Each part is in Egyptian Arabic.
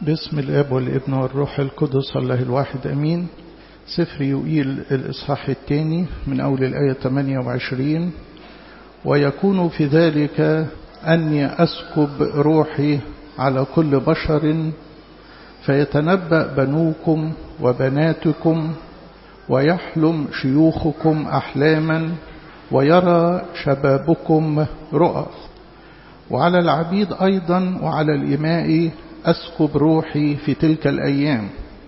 باسم الاب والابن والروح القدس الله الواحد امين سفر يوئيل الاصحاح الثاني من اول الايه 28 ويكون في ذلك اني اسكب روحي على كل بشر فيتنبأ بنوكم وبناتكم ويحلم شيوخكم أحلاما ويرى شبابكم رؤى وعلى العبيد أيضا وعلى الإماء أسكب روحي في تلك الأيام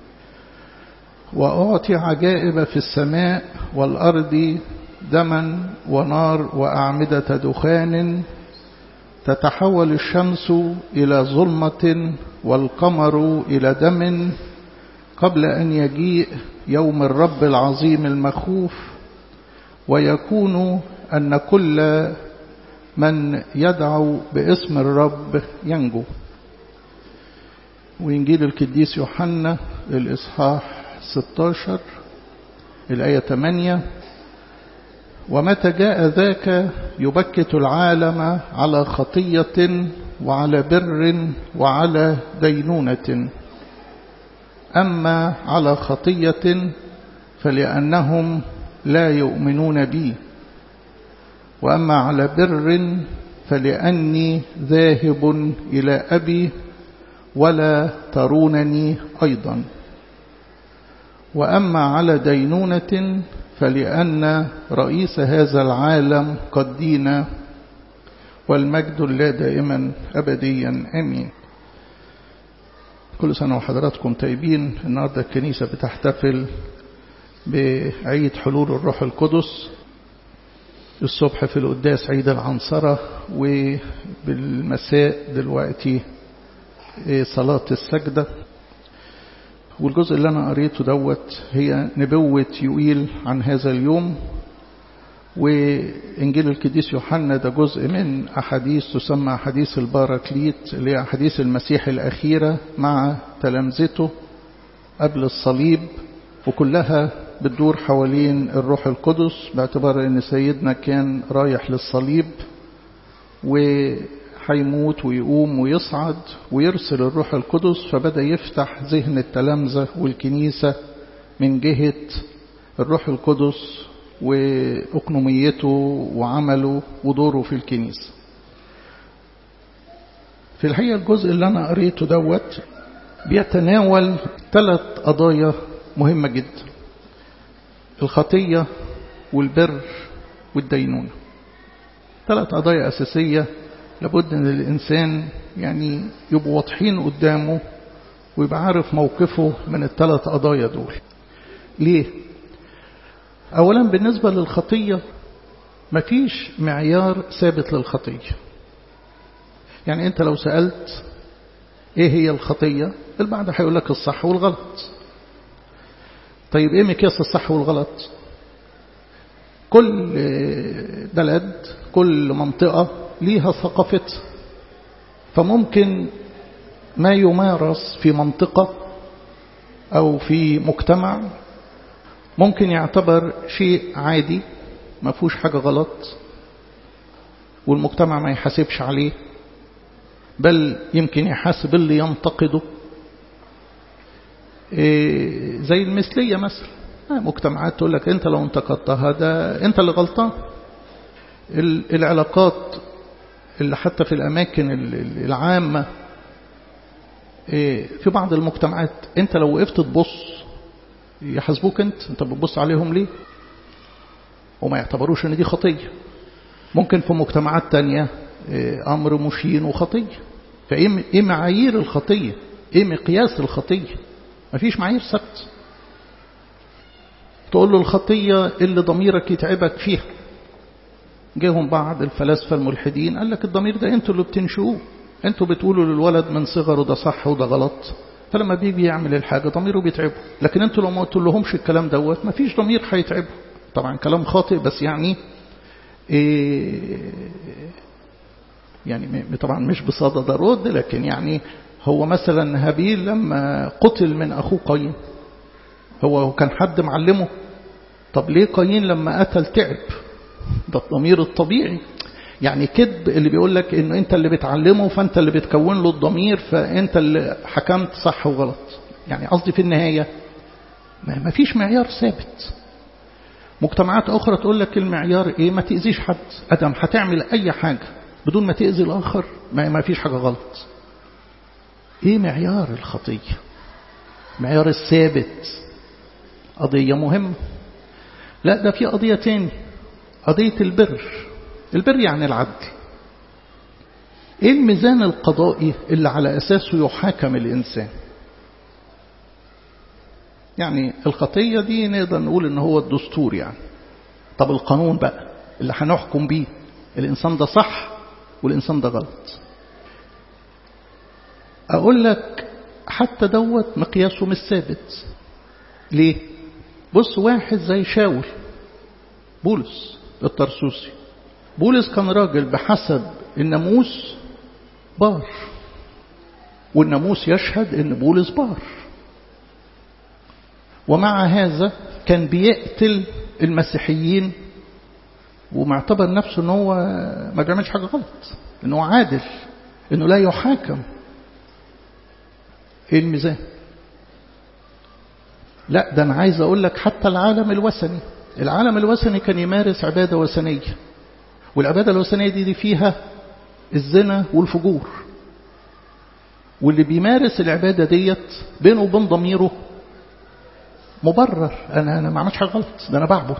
وأعطي عجائب في السماء والأرض دما ونار وأعمدة دخان تتحول الشمس إلى ظلمة والقمر إلى دم قبل أن يجيء يوم الرب العظيم المخوف ويكون أن كل من يدعو باسم الرب ينجو وإنجيل القديس يوحنا الإصحاح 16 الآية 8 ومتى جاء ذاك يبكت العالم على خطية وعلى بر وعلى دينونة أما على خطية فلأنهم لا يؤمنون بي وأما على بر فلأني ذاهب إلى أبي ولا ترونني أيضا وأما على دينونة فلأن رئيس هذا العالم قد دين والمجد لا دائما أبديا أمين كل سنة وحضراتكم طيبين النهاردة الكنيسة بتحتفل بعيد حلول الروح القدس الصبح في القداس عيد العنصرة وبالمساء دلوقتي صلاة السجدة والجزء اللي أنا قريته دوت هي نبوة يوئيل عن هذا اليوم وإنجيل القديس يوحنا ده جزء من أحاديث تسمى أحاديث الباراكليت اللي هي أحاديث المسيح الأخيرة مع تلامذته قبل الصليب وكلها بتدور حوالين الروح القدس باعتبار أن سيدنا كان رايح للصليب وهيموت ويقوم ويصعد ويرسل الروح القدس فبدأ يفتح ذهن التلامذة والكنيسة من جهة الروح القدس وأقنوميته وعمله ودوره في الكنيسة في الحقيقة الجزء اللي أنا قريته دوت بيتناول ثلاث قضايا مهمة جدا الخطية والبر والدينونة ثلاث قضايا أساسية لابد أن الإنسان يعني يبقوا واضحين قدامه ويبقى عارف موقفه من الثلاث قضايا دول ليه؟ أولا بالنسبة للخطية مفيش معيار ثابت للخطية يعني أنت لو سألت إيه هي الخطية البعض هيقول لك الصح والغلط طيب إيه مقياس الصح والغلط كل بلد كل منطقة ليها ثقافتها فممكن ما يمارس في منطقة أو في مجتمع ممكن يعتبر شيء عادي ما فيهوش حاجة غلط والمجتمع ما يحاسبش عليه بل يمكن يحاسب اللي ينتقده إيه زي المثلية مثلا مجتمعات تقول لك انت لو انتقدتها ده انت اللي غلطان العلاقات اللي حتى في الأماكن العامة إيه في بعض المجتمعات انت لو وقفت تبص يحاسبوك انت انت بتبص عليهم ليه وما يعتبروش ان دي خطية ممكن في مجتمعات تانية إيه امر مشين وخطية فايه ايه معايير الخطية ايه مقياس الخطية مفيش معايير ثابت تقول له الخطية اللي ضميرك يتعبك فيها جاهم بعض الفلاسفة الملحدين قال لك الضمير ده انتوا اللي بتنشؤوه انتوا بتقولوا للولد من صغره ده صح وده غلط فلما بيجي يعمل الحاجة ضميره بيتعبه لكن انتوا لو ما قلت لهمش الكلام دوت ما فيش ضمير هيتعبه طبعا كلام خاطئ بس يعني إيه يعني طبعا مش بصدد رد لكن يعني هو مثلا هابيل لما قتل من أخوه قايين هو كان حد معلمه طب ليه قايين لما قتل تعب ده الضمير الطبيعي يعني كذب اللي بيقول لك انه انت اللي بتعلمه فانت اللي بتكون له الضمير فانت اللي حكمت صح وغلط يعني قصدي في النهايه ما فيش معيار ثابت مجتمعات اخرى تقول لك المعيار ايه ما تاذيش حد ادم هتعمل اي حاجه بدون ما تاذي الاخر ما فيش حاجه غلط ايه معيار الخطيه معيار الثابت قضيه مهمه لا ده في قضيه تاني قضيه البر البر يعني العدل ايه الميزان القضائي اللي على اساسه يحاكم الانسان يعني الخطيه دي نقدر نقول ان هو الدستور يعني طب القانون بقى اللي هنحكم بيه الانسان ده صح والانسان ده غلط اقول لك حتى دوت مقياسه مش ثابت ليه بص واحد زي شاول بولس الطرسوسي بولس كان راجل بحسب الناموس بار والناموس يشهد ان بولس بار ومع هذا كان بيقتل المسيحيين ومعتبر نفسه ان هو ما بيعملش حاجه غلط ان هو عادل انه لا يحاكم ايه الميزان لا ده انا عايز اقول لك حتى العالم الوثني العالم الوثني كان يمارس عباده وثنيه والعباده الوثنيه دي, دي فيها الزنا والفجور واللي بيمارس العباده ديت بينه وبين ضميره مبرر انا انا ما عملتش حاجه غلط ده انا بعبد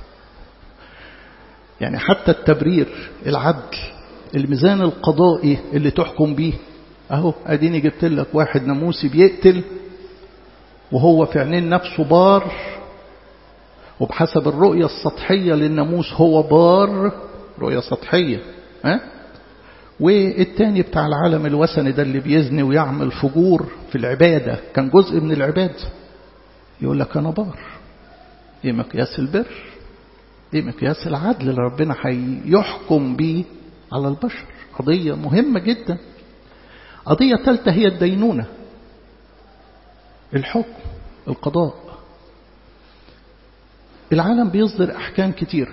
يعني حتى التبرير العدل الميزان القضائي اللي تحكم بيه اهو اديني جبت لك واحد ناموسي بيقتل وهو في عينين نفسه بار وبحسب الرؤية السطحية للناموس هو بار رؤية سطحية ها والتاني بتاع العالم الوثني ده اللي بيزني ويعمل فجور في العبادة كان جزء من العبادة يقول لك أنا بار إيه مقياس البر إيه مقياس العدل اللي ربنا هيحكم بيه على البشر قضية مهمة جدا قضية ثالثة هي الدينونة الحكم القضاء العالم بيصدر أحكام كتير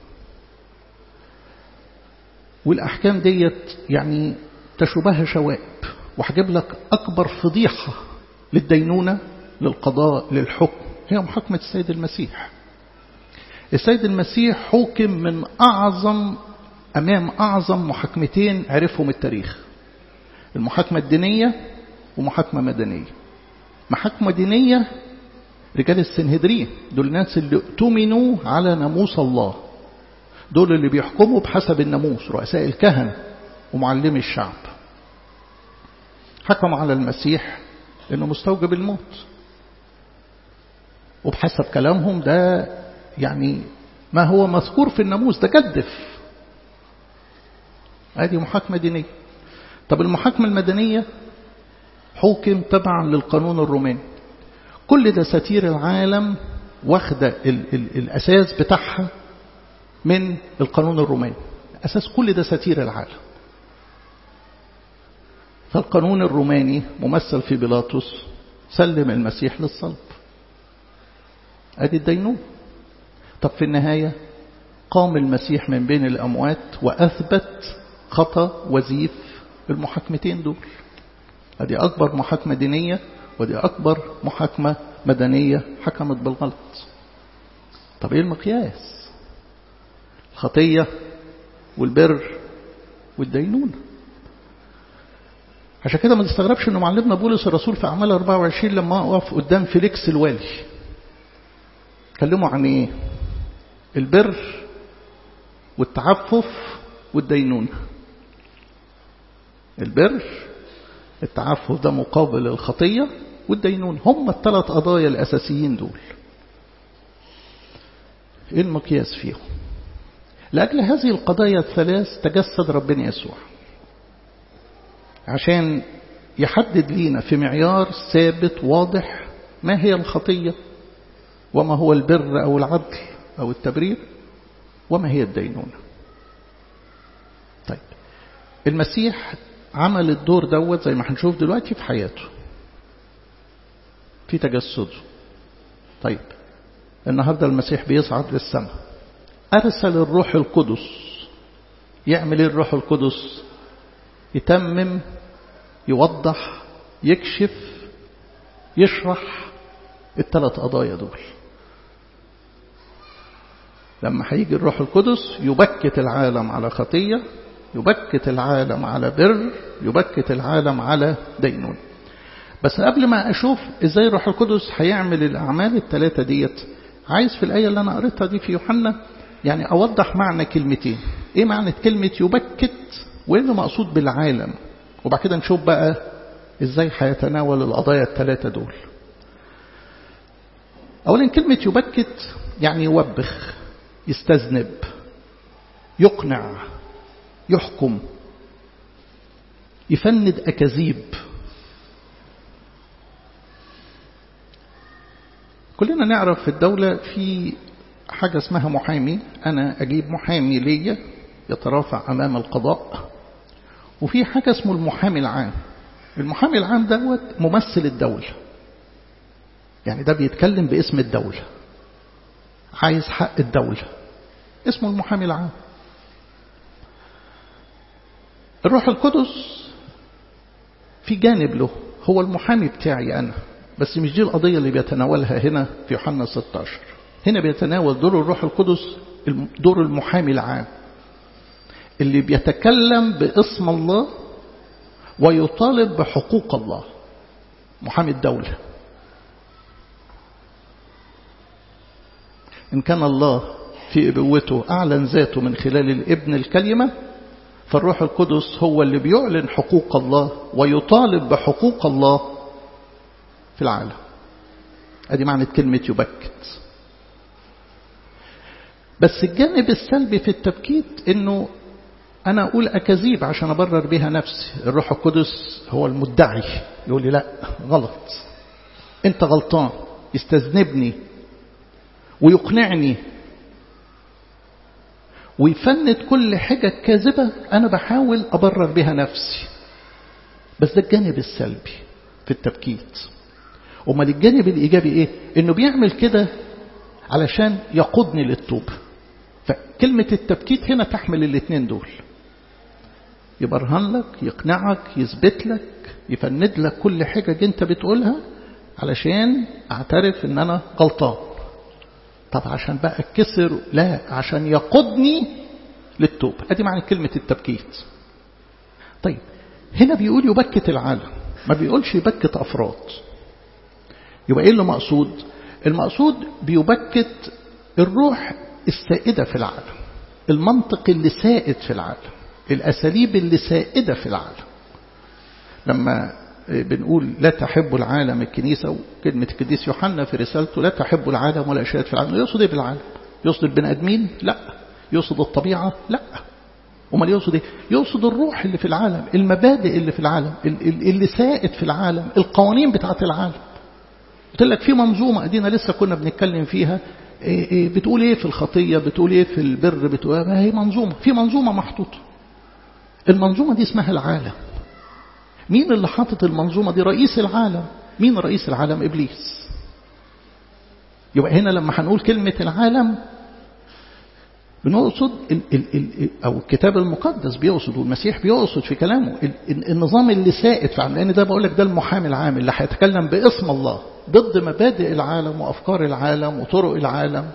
والأحكام ديت يعني تشبهها شوائب وهجيب لك أكبر فضيحة للدينونة للقضاء للحكم هي محاكمة السيد المسيح السيد المسيح حكم من أعظم أمام أعظم محاكمتين عرفهم التاريخ المحاكمة الدينية ومحاكمة مدنية محاكمة دينية رجال السنهدرين دول الناس اللي اؤتمنوا على ناموس الله دول اللي بيحكموا بحسب الناموس رؤساء الكهنة ومعلمي الشعب حكموا على المسيح انه مستوجب الموت وبحسب كلامهم ده يعني ما هو مذكور في الناموس ده جدف ادي محاكمة دينية طب المحاكمة المدنية حكم تبعا للقانون الروماني كل دساتير العالم واخدة ال ال الأساس بتاعها من القانون الروماني أساس كل دساتير العالم فالقانون الروماني ممثل في بيلاطس سلم المسيح للصلب ادي الدينون طب في النهاية قام المسيح من بين الأموات وأثبت خطأ وزيف المحاكمتين دول ادي أكبر محاكمة دينية ودي أكبر محاكمة مدنية حكمت بالغلط طب إيه المقياس الخطية والبر والدينونة عشان كده ما تستغربش انه معلمنا بولس الرسول في اعمال 24 لما وقف قدام فيليكس الوالي كلموا عن ايه البر والتعفف والدينونة البر التعفف ده مقابل الخطية والدينون هم الثلاث قضايا الأساسيين دول إيه المقياس فيهم لأجل هذه القضايا الثلاث تجسد ربنا يسوع عشان يحدد لينا في معيار ثابت واضح ما هي الخطية وما هو البر أو العدل أو التبرير وما هي الدينونة طيب المسيح عمل الدور دوت زي ما هنشوف دلوقتي في حياته في تجسده طيب النهاردة المسيح بيصعد للسماء أرسل الروح القدس يعمل ايه الروح القدس يتمم يوضح يكشف يشرح الثلاث قضايا دول لما هيجي الروح القدس يبكت العالم على خطية يبكت العالم على بر يبكت العالم على دينون بس قبل ما أشوف إزاي الروح القدس هيعمل الأعمال الثلاثة ديت عايز في الآية اللي أنا قريتها دي في يوحنا يعني أوضح معنى كلمتين إيه معنى كلمة يبكت وإيه اللي مقصود بالعالم وبعد كده نشوف بقى إزاي هيتناول القضايا الثلاثة دول أولا كلمة يبكت يعني يوبخ يستذنب يقنع يحكم يفند أكاذيب كلنا نعرف في الدولة في حاجة اسمها محامي أنا أجيب محامي ليا يترافع أمام القضاء وفي حاجة اسمه المحامي العام المحامي العام دوت ممثل الدولة يعني ده بيتكلم باسم الدولة عايز حق الدولة اسمه المحامي العام الروح القدس في جانب له هو المحامي بتاعي أنا بس مش دي القضية اللي بيتناولها هنا في يوحنا 16 هنا بيتناول دور الروح القدس دور المحامي العام اللي بيتكلم باسم الله ويطالب بحقوق الله محامي الدولة إن كان الله في إبوته أعلن ذاته من خلال الابن الكلمة فالروح القدس هو اللي بيعلن حقوق الله ويطالب بحقوق الله في العالم ادي معنى كلمة يبكت بس الجانب السلبي في التبكيت انه انا اقول اكاذيب عشان ابرر بها نفسي الروح القدس هو المدعي يقول لي لا غلط انت غلطان يستذنبني ويقنعني ويفند كل حاجة كاذبة أنا بحاول أبرر بها نفسي بس ده الجانب السلبي في التبكيت أمال الجانب الإيجابي إيه؟ إنه بيعمل كده علشان يقودني للتوبة فكلمة التبكيت هنا تحمل الاثنين دول يبرهن لك يقنعك يثبت لك يفند لك كل حاجة انت بتقولها علشان اعترف ان انا غلطان طب عشان بقى اتكسر لا عشان يقودني للتوبة ادي معنى كلمة التبكيت طيب هنا بيقول يبكت العالم ما بيقولش يبكت افراد يبقى ايه اللي مقصود المقصود بيبكت الروح السائدة في العالم المنطق اللي سائد في العالم الأساليب اللي سائدة في العالم لما بنقول لا تحب العالم الكنيسة وكلمة القديس يوحنا في رسالته لا تحب العالم ولا أشياء في العالم يقصد ايه بالعالم يقصد البني آدمين لا يقصد الطبيعة لا امال يقصد ايه يقصد الروح اللي في العالم المبادئ اللي في العالم اللي سائد في العالم القوانين بتاعت العالم قلت لك في منظومة ادينا لسه كنا بنتكلم فيها إيه إيه بتقول ايه في الخطية بتقول ايه في البر بتقول ما هي منظومة في منظومة محطوطة المنظومة دي اسمها العالم مين اللي حاطط المنظومة دي رئيس العالم مين رئيس العالم إبليس يبقى هنا لما هنقول كلمة العالم بنقصد ال ال ال أو الكتاب المقدس بيقصد والمسيح بيقصد في كلامه النظام اللي سائد في عالم لأن ده بقول لك ده المحامي العام اللي هيتكلم باسم الله ضد مبادئ العالم وأفكار العالم وطرق العالم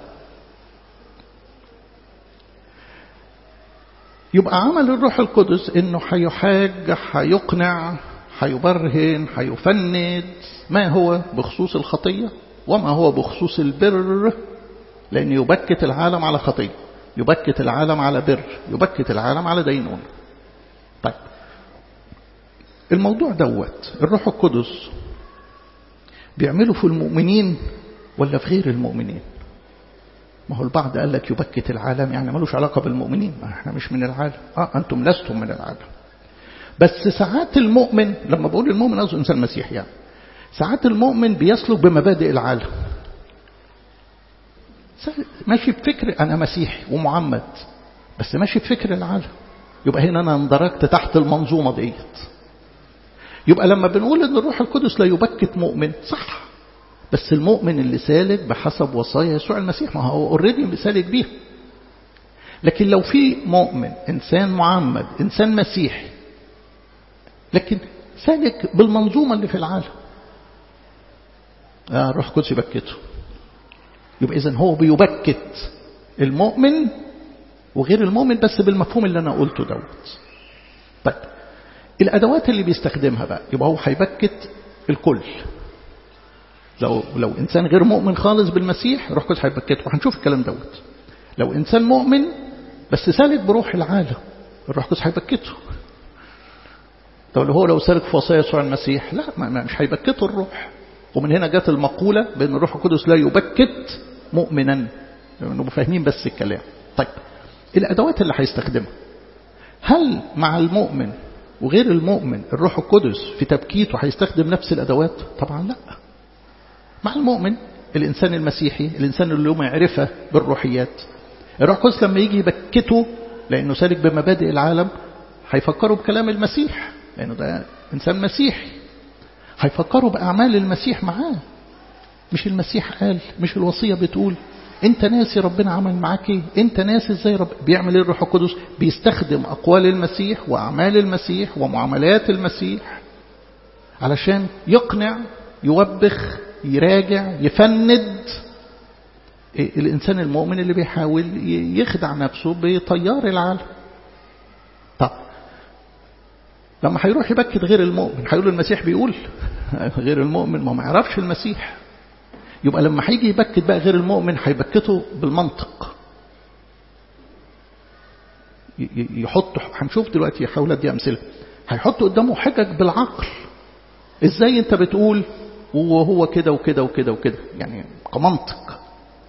يبقى عمل الروح القدس انه هيحاج هيقنع هيبرهن هيفند ما هو بخصوص الخطية وما هو بخصوص البر لأن يبكت العالم على خطية يبكت العالم على بر يبكت العالم على دينون طيب الموضوع دوت الروح القدس بيعمله في المؤمنين ولا في غير المؤمنين ما هو البعض قال لك يبكت العالم يعني ملوش علاقة بالمؤمنين ما احنا مش من العالم اه انتم لستم من العالم بس ساعات المؤمن لما بقول المؤمن قصده انسان مسيح يعني ساعات المؤمن بيسلك بمبادئ العالم ماشي بفكر انا مسيحي ومعمد بس ماشي بفكر العالم يبقى هنا انا اندرجت تحت المنظومة ديت يبقى لما بنقول ان الروح القدس لا يبكت مؤمن صح بس المؤمن اللي سالك بحسب وصايا يسوع المسيح ما هو اوريدي سالك بيها لكن لو في مؤمن إنسان معمد إنسان مسيحي لكن سالك بالمنظومة اللي في العالم آه روح قدس يبكته يبقى إذن هو بيبكت المؤمن وغير المؤمن بس بالمفهوم اللي أنا قلته دوت طيب الأدوات اللي بيستخدمها بقى يبقى هو هيبكت الكل لو لو إنسان غير مؤمن خالص بالمسيح روح قدس هيبكته وهنشوف الكلام دوت لو إنسان مؤمن بس سالك بروح العالم الروح القدس هيبكته طب لو هو لو سالك في وصايا يسوع المسيح لا ما مش هيبكته الروح ومن هنا جت المقولة بأن الروح القدس لا يبكت مؤمنا نبقى فاهمين بس الكلام طيب الأدوات اللي هيستخدمها هل مع المؤمن وغير المؤمن الروح القدس في تبكيته هيستخدم نفس الأدوات طبعا لا مع المؤمن الإنسان المسيحي الإنسان اللي له معرفة بالروحيات الروح القدس لما يجي يبكته لأنه سالك بمبادئ العالم هيفكروا بكلام المسيح لأنه ده إنسان مسيحي هيفكروا بأعمال المسيح معاه مش المسيح قال مش الوصية بتقول انت ناسي ربنا عمل معاك ايه انت ناسي ازاي رب بيعمل ايه الروح القدس بيستخدم اقوال المسيح واعمال المسيح ومعاملات المسيح علشان يقنع يوبخ يراجع يفند الإنسان المؤمن اللي بيحاول يخدع نفسه بطيار العالم طب لما هيروح يبكت غير المؤمن هيقول المسيح بيقول غير المؤمن ما ما يعرفش المسيح يبقى لما هيجي يبكت بقى غير المؤمن هيبكته بالمنطق يحط هنشوف دلوقتي حاول ادي امثله هيحط قدامه حجج بالعقل ازاي انت بتقول وهو كده وكده وكده وكده يعني كمنطق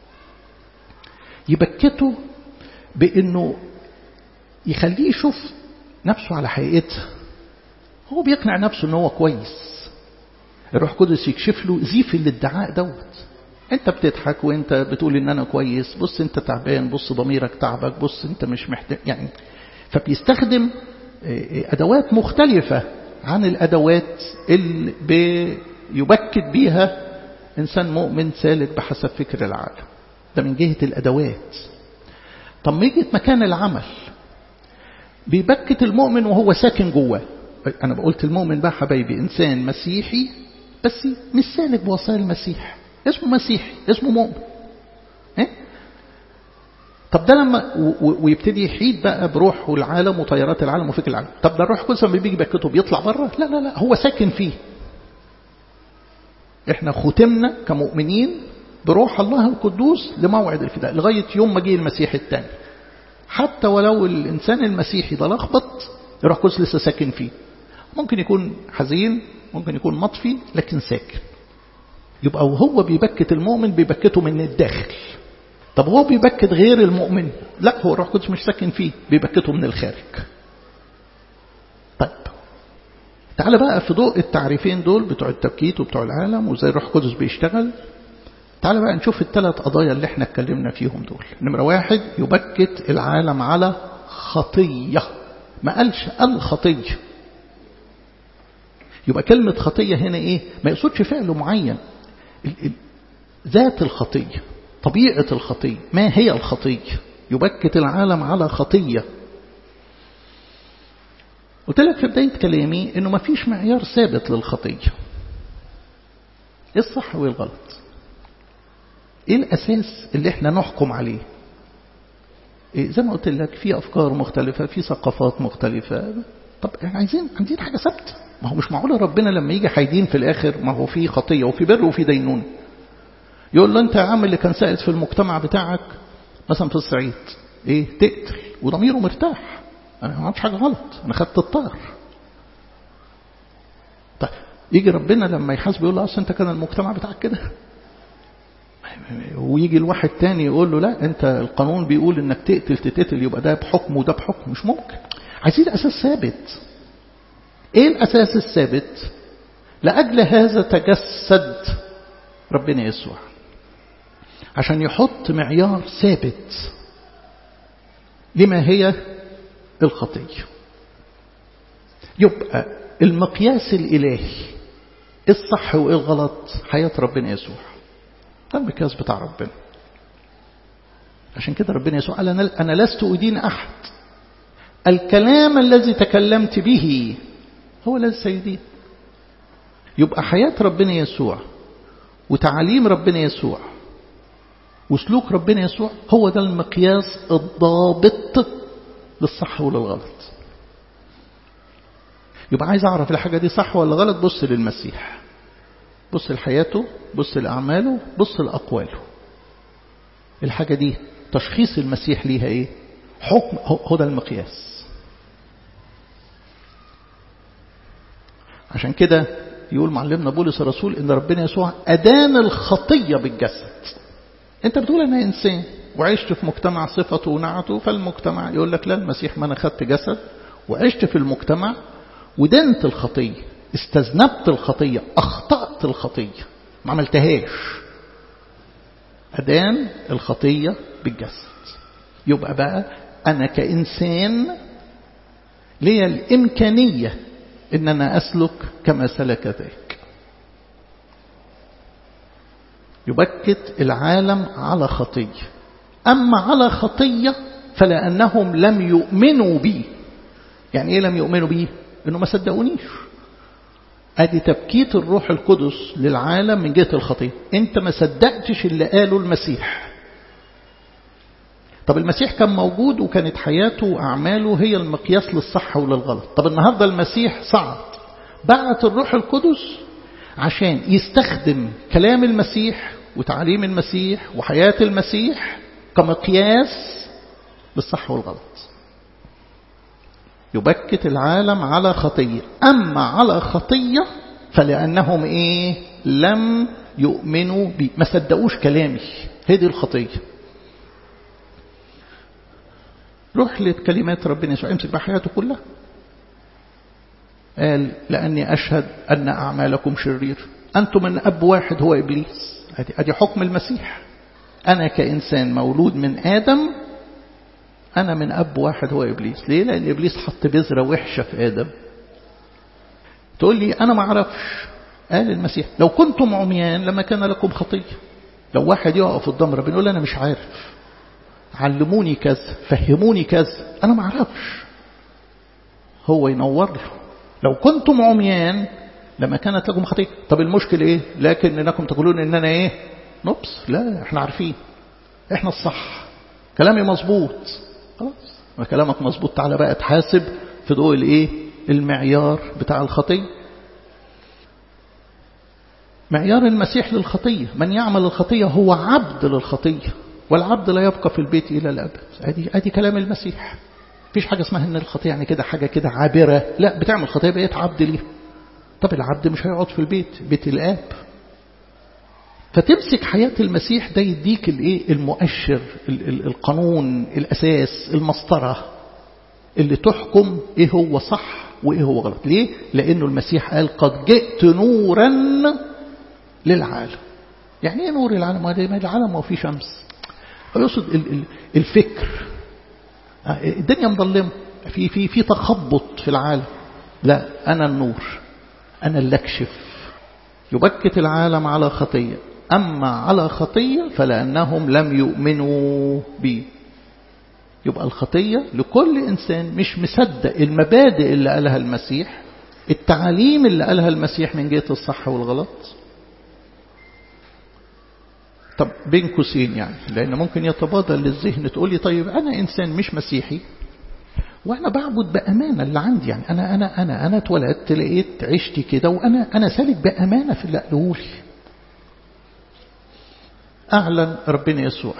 يبكته بانه يخليه يشوف نفسه على حقيقتها هو بيقنع نفسه ان هو كويس الروح القدس يكشف له زيف الادعاء دوت انت بتضحك وانت بتقول ان انا كويس بص انت تعبان بص ضميرك تعبك بص انت مش محتاج يعني فبيستخدم ادوات مختلفة عن الادوات اللي بيبكت بيها انسان مؤمن سالك بحسب فكر العالم ده من جهة الادوات طب ما يجي مكان العمل بيبكت المؤمن وهو ساكن جواه انا بقولت المؤمن بقى حبايبي انسان مسيحي بس مش سالك بوصايا المسيح اسمه مسيحي اسمه مؤمن إيه؟ طب ده لما ويبتدي يحيد بقى بروحه العالم وطيارات العالم وفكر العالم طب ده الروح القدس لما بيجي بكته بيطلع بره لا لا لا هو ساكن فيه احنا ختمنا كمؤمنين بروح الله القدوس لموعد الفداء لغاية يوم ما جه المسيح الثاني حتى ولو الإنسان المسيحي ده لخبط الروح القدس لسه ساكن فيه ممكن يكون حزين ممكن يكون مطفي لكن ساكن يبقى وهو بيبكت المؤمن بيبكته من الداخل طب هو بيبكت غير المؤمن لا هو الروح القدس مش ساكن فيه بيبكته من الخارج طيب تعال بقى في ضوء التعريفين دول بتوع التبكيت وبتوع العالم وازاي الروح القدس بيشتغل تعال بقى نشوف الثلاث قضايا اللي احنا اتكلمنا فيهم دول نمرة واحد يبكت العالم على خطية ما قالش الخطية يبقى كلمة خطية هنا ايه ما يقصدش فعل معين ذات الخطية طبيعة الخطية ما هي الخطية يبكت العالم على خطية قلت لك في بداية كلامي انه ما فيش معيار ثابت للخطية ايه الصح وايه الغلط ايه الاساس اللي احنا نحكم عليه إيه زي ما قلت لك في افكار مختلفة في ثقافات مختلفة طب احنا عايزين عايزين حاجة ثابته ما هو مش معقول ربنا لما يجي حيدين في الاخر ما هو في خطية وفي بر وفي دينون يقول له انت يا عم اللي كان سائد في المجتمع بتاعك مثلا في الصعيد ايه تقتل وضميره مرتاح انا ما عملتش حاجة غلط انا خدت الطار طيب يجي ربنا لما يحاسب يقول له اصل انت كان المجتمع بتاعك كده ويجي الواحد تاني يقول له لا انت القانون بيقول انك تقتل تتقتل يبقى ده بحكم وده بحكم مش ممكن عايزين اساس ثابت ايه الاساس الثابت لاجل هذا تجسد ربنا يسوع عشان يحط معيار ثابت لما هي الخطيه يبقى المقياس الالهي الصح وايه الغلط حياه ربنا يسوع ده المقياس بتاع ربنا عشان كده ربنا يسوع قال أنا لست أدين أحد الكلام الذي تكلمت به هو الذي سيدين يبقى حياة ربنا يسوع وتعاليم ربنا يسوع وسلوك ربنا يسوع هو ده المقياس الضابط للصح وللغلط يبقى عايز أعرف الحاجة دي صح ولا غلط بص للمسيح بص لحياته بص لأعماله بص لأقواله الحاجة دي تشخيص المسيح ليها ايه حكم هو ده المقياس عشان كده يقول معلمنا بولس الرسول ان ربنا يسوع ادان الخطيه بالجسد انت بتقول انا انسان وعشت في مجتمع صفته ونعته فالمجتمع يقول لك لا المسيح ما انا خدت جسد وعشت في المجتمع ودنت الخطيه استذنبت الخطيه اخطات الخطيه ما عملتهاش أدان الخطية بالجسد يبقى بقى أنا كإنسان لي الإمكانية إن أنا أسلك كما سلك ذاك يبكت العالم على خطية أما على خطية فلأنهم لم يؤمنوا بي يعني إيه لم يؤمنوا بي إنه ما صدقونيش ادي تبكيت الروح القدس للعالم من جهة الخطية انت ما صدقتش اللي قاله المسيح طب المسيح كان موجود وكانت حياته وأعماله هي المقياس للصح وللغلط طب النهاردة المسيح صعد بعت الروح القدس عشان يستخدم كلام المسيح وتعليم المسيح وحياة المسيح كمقياس للصح والغلط يبكت العالم على خطية أما على خطية فلأنهم إيه لم يؤمنوا بي ما صدقوش كلامي هذه الخطية روح لكلمات ربنا يسوع امسك بقى حياته كلها قال لأني أشهد أن أعمالكم شرير أنتم من أب واحد هو إبليس أدي حكم المسيح أنا كإنسان مولود من آدم أنا من أب واحد هو إبليس ليه؟ لأن إبليس حط بذرة وحشة في آدم تقول لي أنا ما أعرفش قال المسيح لو كنتم عميان لما كان لكم خطية لو واحد يقف قدام ربنا يقول أنا مش عارف علموني كذا فهموني كذا أنا ما أعرفش هو ينور له لو كنتم عميان لما كانت لكم خطية طب المشكلة إيه لكن إنكم تقولون إن أنا إيه نبص لا إحنا عارفين إحنا الصح كلامي مظبوط خلاص ما كلامك مظبوط تعالى بقى تحاسب في ضوء الايه المعيار بتاع الخطيه معيار المسيح للخطيه من يعمل الخطيه هو عبد للخطيه والعبد لا يبقى في البيت الى الابد ادي ادي كلام المسيح مفيش حاجه اسمها ان الخطيه يعني كده حاجه كده عابره لا بتعمل خطيه بقيت عبد ليها طب العبد مش هيقعد في البيت بيت الاب فتمسك حياة المسيح ده يديك الايه المؤشر القانون الأساس المسطرة اللي تحكم ايه هو صح وايه هو غلط ليه لأنه المسيح قال قد جئت نورا للعالم يعني ايه نور العالم ما العالم ما فيه شمس يقصد الفكر الدنيا مظلمة في في في تخبط في العالم لا أنا النور أنا اللي أكشف يبكت العالم على خطية أما على خطية فلأنهم لم يؤمنوا بي يبقى الخطية لكل إنسان مش مصدق المبادئ اللي قالها المسيح التعاليم اللي قالها المسيح من جهة الصح والغلط طب بين قوسين يعني لأن ممكن يتبادر للذهن تقول لي طيب أنا إنسان مش مسيحي وأنا بعبد بأمانة اللي عندي يعني أنا أنا أنا أنا اتولدت لقيت عشتي كده وأنا أنا سالك بأمانة في اللي قالوه لي أعلن ربنا يسوع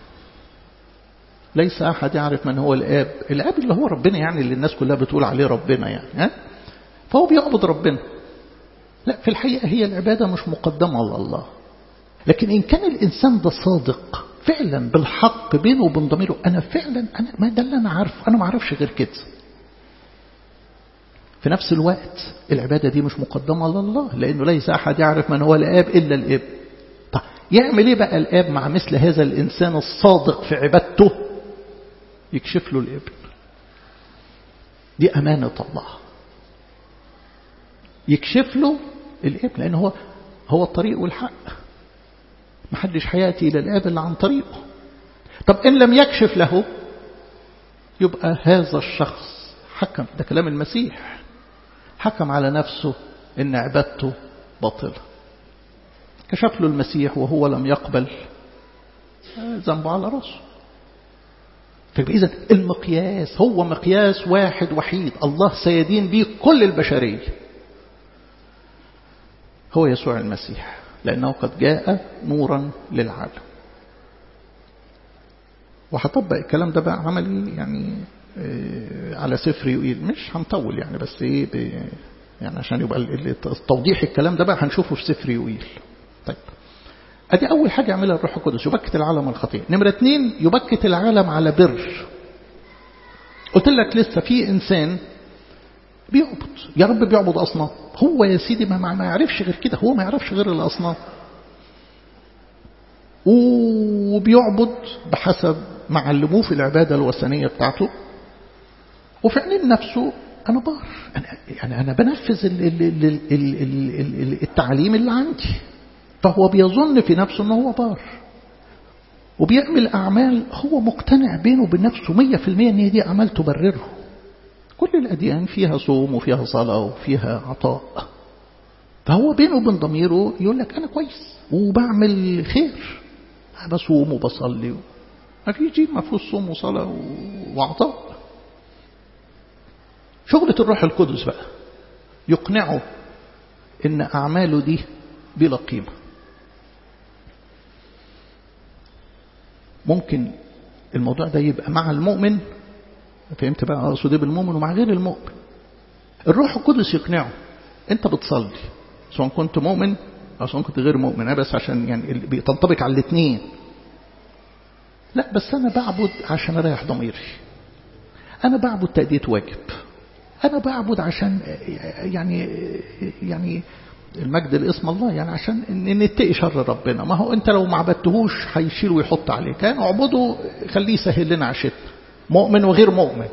ليس أحد يعرف من هو الآب الآب اللي هو ربنا يعني اللي الناس كلها بتقول عليه ربنا يعني ها؟ فهو بيعبد ربنا لا في الحقيقة هي العبادة مش مقدمة على الله لكن إن كان الإنسان ده صادق فعلا بالحق بينه وبين ضميره أنا فعلا أنا ما ده اللي أنا عارفه أنا ما أعرفش غير كده في نفس الوقت العبادة دي مش مقدمة على الله لأنه ليس أحد يعرف من هو الآب إلا الابن طيب يعمل إيه بقى الآب مع مثل هذا الإنسان الصادق في عبادته يكشف له الابن دي أمانة الله يكشف له الابن لأنه هو هو الطريق والحق محدش هيأتي إلى الآب إلا عن طريقه طب إن لم يكشف له يبقى هذا الشخص حكم ده كلام المسيح حكم على نفسه إن عبادته باطلة كشف له المسيح وهو لم يقبل ذنبه على راسه فإذا المقياس هو مقياس واحد وحيد الله سيدين به كل البشرية هو يسوع المسيح لأنه قد جاء نورا للعالم وهطبق الكلام ده بقى عملي يعني على سفر يقيل مش هنطول يعني بس ايه يعني عشان يبقى توضيح الكلام ده بقى هنشوفه في سفر يقيل طيب ادي اول حاجه يعملها الروح القدس يبكت العالم الخطيه نمره اتنين يبكت العالم على بر قلت لك لسه في انسان بيعبد يا رب بيعبد اصنام هو يا سيدي ما, ما يعرفش غير كده هو ما يعرفش غير الاصنام وبيعبد بحسب ما علموه في العباده الوثنيه بتاعته وفي عينين نفسه انا بار انا يعني انا بنفذ ال ال ال ال ال ال التعليم اللي عندي فهو بيظن في نفسه أنه هو بار وبيعمل أعمال هو مقتنع بينه وبين نفسه مية في المية أن دي أعمال تبرره كل الأديان فيها صوم وفيها صلاة وفيها عطاء فهو بينه وبين ضميره يقول لك أنا كويس وبعمل خير بصوم وبصلي ما فيش دين ما فيهوش صوم وصلاة وعطاء شغلة الروح القدس بقى يقنعه إن أعماله دي بلا قيمة ممكن الموضوع ده يبقى مع المؤمن فهمت بقى اقصد ايه بالمؤمن ومع غير المؤمن الروح القدس يقنعه انت بتصلي سواء كنت مؤمن او سواء كنت غير مؤمن بس عشان يعني تنطبق على الاثنين لا بس انا بعبد عشان اريح ضميري انا بعبد تأدية واجب انا بعبد عشان يعني يعني المجد لاسم الله يعني عشان نتقي شر ربنا ما هو انت لو ما عبدتهوش هيشيل ويحط عليك كان اعبده خليه يسهل لنا عشتنا مؤمن وغير مؤمن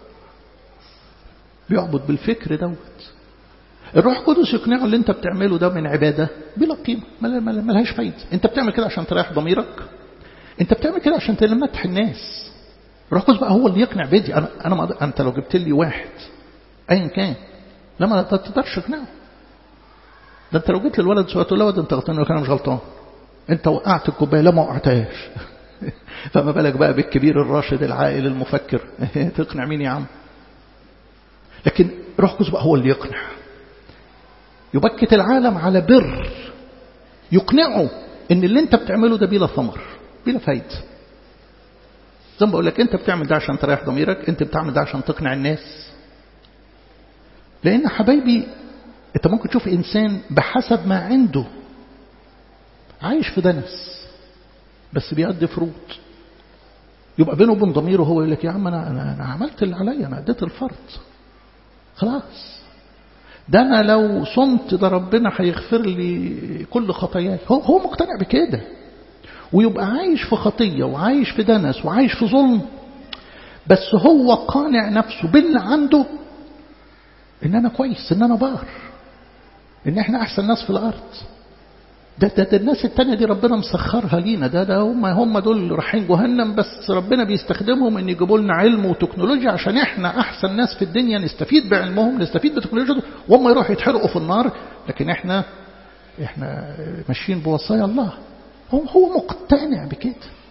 بيعبد بالفكر دوت الروح القدس يقنعه اللي انت بتعمله ده من عباده بلا قيمه ملهاش فايده انت بتعمل كده عشان تريح ضميرك انت بتعمل كده عشان تلمتح الناس الروح القدس بقى هو اللي يقنع بدي انا انا ما انت لو جبت لي واحد ايا كان لما ما تقدرش تقنعه ده انت لو جيت للولد سؤال تقول له انت غلطان يقول انا مش غلطان انت وقعت الكوبايه لا ما وقعتهاش فما بالك بقى بالكبير الراشد العاقل المفكر تقنع مين يا عم لكن روح قدس بقى هو اللي يقنع يبكت العالم على بر يقنعه ان اللي انت بتعمله ده بلا ثمر بلا فايده زي ما بقول لك انت بتعمل ده عشان تريح ضميرك انت بتعمل ده عشان تقنع الناس لان حبايبي انت ممكن تشوف انسان بحسب ما عنده عايش في دنس بس بيأدي فروض يبقى بينه وبين ضميره هو يقول لك يا عم انا انا, أنا عملت اللي عليا انا اديت الفرض خلاص ده انا لو صمت ده ربنا هيغفر لي كل خطاياي هو هو مقتنع بكده ويبقى عايش في خطيه وعايش في دنس وعايش في ظلم بس هو قانع نفسه باللي عنده ان انا كويس ان انا بار ان احنا احسن ناس في الارض ده, ده, ده الناس التانية دي ربنا مسخرها لينا ده ده هم هم دول رايحين جهنم بس ربنا بيستخدمهم ان يجيبوا لنا علم وتكنولوجيا عشان احنا احسن ناس في الدنيا نستفيد بعلمهم نستفيد بتكنولوجيا وهم يروحوا يتحرقوا في النار لكن احنا احنا ماشيين بوصايا الله هو هو مقتنع بكده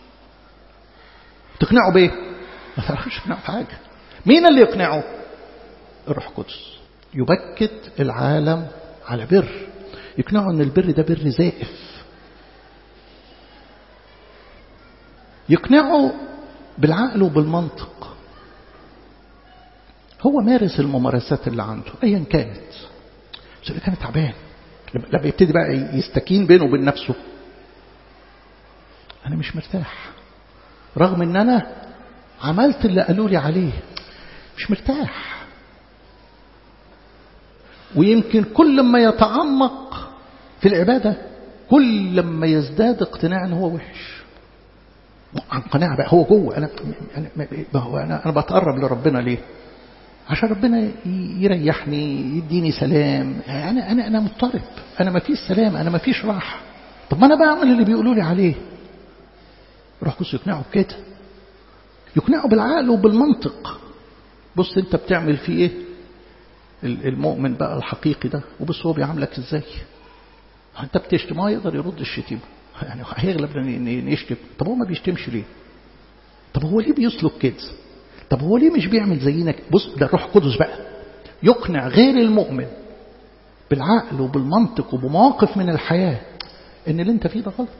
تقنعه بايه؟ ما تعرفش تقنعه بحاجه مين اللي يقنعه؟ الروح القدس يبكت العالم على بر يقنعوا ان البر ده بر زائف يقنعوا بالعقل وبالمنطق هو مارس الممارسات اللي عنده ايا كانت بس اللي كان تعبان لما يبتدي بقى يستكين بينه وبين نفسه انا مش مرتاح رغم ان انا عملت اللي قالوا لي عليه مش مرتاح ويمكن كل ما يتعمق في العبادة كل ما يزداد اقتناع ان هو وحش عن قناعة بقى هو جوه أنا أنا هو أنا أنا بتقرب لربنا ليه؟ عشان ربنا يريحني يديني سلام أنا أنا أنا مضطرب أنا ما فيش سلام أنا ما فيش راحة طب ما أنا بعمل اللي بيقولوا لي عليه روح قدس يقنعه بكده يقنعه بالعقل وبالمنطق بص انت بتعمل فيه ايه المؤمن بقى الحقيقي ده وبص هو بيعاملك ازاي انت بتشتم ما يقدر يرد الشتيمه يعني هيغلب يشتم طب هو ما بيشتمش ليه طب هو ليه بيسلك كده طب هو ليه مش بيعمل زينا بص ده الروح القدس بقى يقنع غير المؤمن بالعقل وبالمنطق وبمواقف من الحياة ان اللي انت فيه ده غلط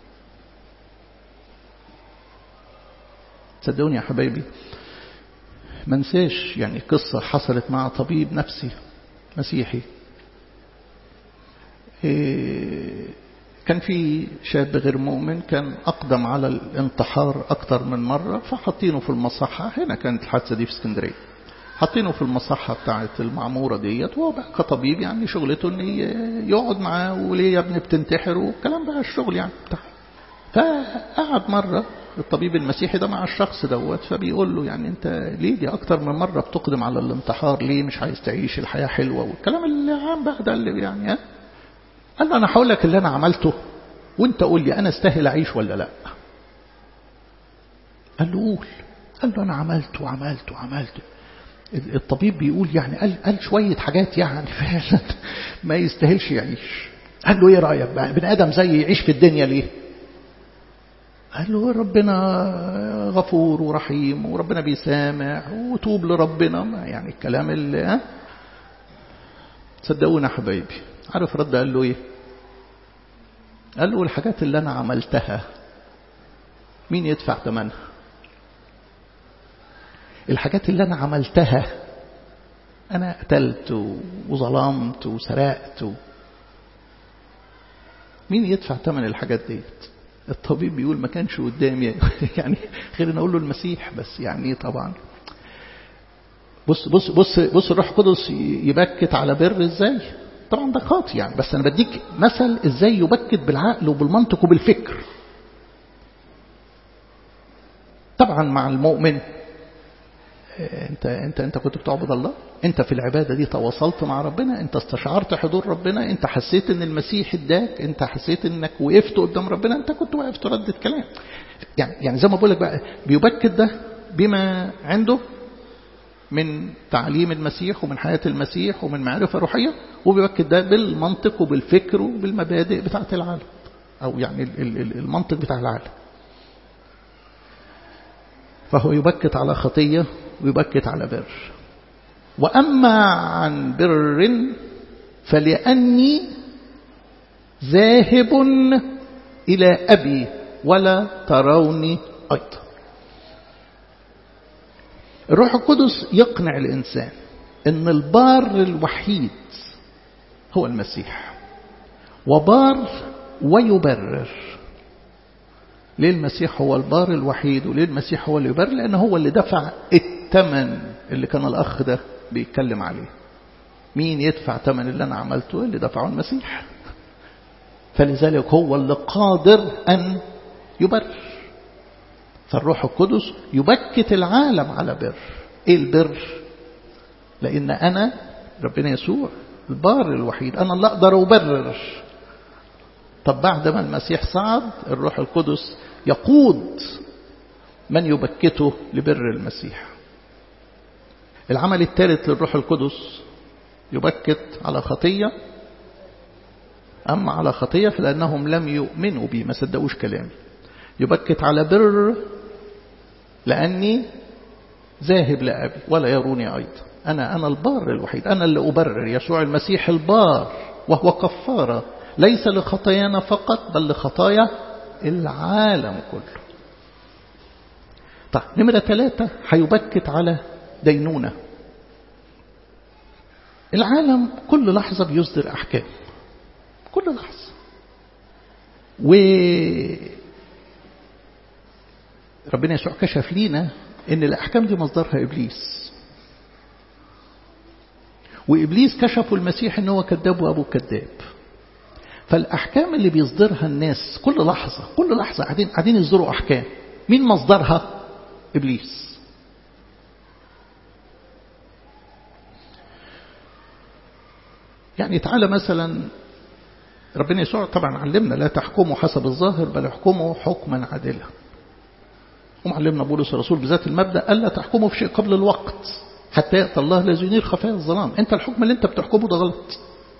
صدقوني يا حبايبي ما انساش يعني قصة حصلت مع طبيب نفسي مسيحي كان في شاب غير مؤمن كان أقدم على الانتحار أكتر من مرة فحطينه في المصحة هنا كانت الحادثة دي في اسكندرية حاطينه في المصحة بتاعة المعمورة ديت وهو بقى كطبيب يعني شغلته ان يقعد معاه وليه يا ابني بتنتحر والكلام بقى الشغل يعني بتاعه فقعد مرة الطبيب المسيحي ده مع الشخص دوت فبيقول له يعني انت ليه دي اكتر من مرة بتقدم على الانتحار ليه مش عايز تعيش الحياة حلوة والكلام اللي عام بقى ده اللي يعني ها قال له انا هقول لك اللي انا عملته وانت قول لي انا استاهل اعيش ولا لا قال له قول قال له انا عملت وعملت وعملت الطبيب بيقول يعني قال, قال شوية حاجات يعني فعلا ما يستاهلش يعيش قال له ايه رأيك بقى ابن ادم زي يعيش في الدنيا ليه قال له ربنا غفور ورحيم وربنا بيسامح وتوب لربنا يعني الكلام اللي ها صدقونا حبايبي عارف رد قال له ايه قال له الحاجات اللي انا عملتها مين يدفع ثمنها الحاجات اللي انا عملتها انا قتلت وظلمت وسرقت مين يدفع ثمن الحاجات ديت الطبيب بيقول ما كانش قدامي يعني غير ان اقول له المسيح بس يعني طبعا بص بص بص بص الروح القدس يبكت على بر ازاي طبعا ده خاطئ يعني بس انا بديك مثل ازاي يبكت بالعقل وبالمنطق وبالفكر طبعا مع المؤمن انت انت انت كنت بتعبد الله انت في العباده دي تواصلت مع ربنا انت استشعرت حضور ربنا انت حسيت ان المسيح اداك انت حسيت انك وقفت قدام ربنا انت كنت واقف تردد كلام يعني يعني زي ما بقول لك بقى بيبكت ده بما عنده من تعليم المسيح ومن حياه المسيح ومن معرفه روحيه وبيبكت ده بالمنطق وبالفكر وبالمبادئ بتاعه العالم او يعني المنطق بتاع العالم فهو يبكت على خطيه ويبكت على بر وأما عن بر فلأني ذاهب إلى أبي ولا تروني أيضا الروح القدس يقنع الإنسان أن البار الوحيد هو المسيح وبار ويبرر ليه المسيح هو البار الوحيد وليه المسيح هو اللي يبرر لأنه هو اللي دفع الثمن اللي كان الأخ ده بيتكلم عليه مين يدفع ثمن اللي أنا عملته اللي دفعه المسيح فلذلك هو اللي قادر أن يبرر فالروح القدس يبكت العالم على بر ايه البر لان انا ربنا يسوع البار الوحيد انا اللي اقدر ابرر طب بعد ما المسيح صعد الروح القدس يقود من يبكته لبر المسيح العمل الثالث للروح القدس يبكت على خطية أما على خطية فلأنهم لم يؤمنوا بي ما صدقوش كلامي يبكت على بر لأني ذاهب لأبي ولا يروني أيضا أنا أنا البار الوحيد أنا اللي أبرر يسوع المسيح البار وهو كفارة ليس لخطايانا فقط بل لخطايا العالم كله طيب نمرة ثلاثة هيبكت على دينونة العالم كل لحظة بيصدر أحكام كل لحظة و ربنا يسوع كشف لينا ان الأحكام دي مصدرها إبليس وإبليس كشفوا المسيح ان هو كذاب وأبو كذاب فالأحكام اللي بيصدرها الناس كل لحظة كل لحظة قاعدين قاعدين يصدروا أحكام مين مصدرها إبليس يعني تعالى مثلا ربنا يسوع طبعا علمنا لا تحكموا حسب الظاهر بل احكموا حكما عادلا ومعلمنا بولس الرسول بذات المبدأ ألا تحكموا في شيء قبل الوقت حتى يأتي الله الذي ينير خفايا الظلام أنت الحكم اللي أنت بتحكمه ده غلط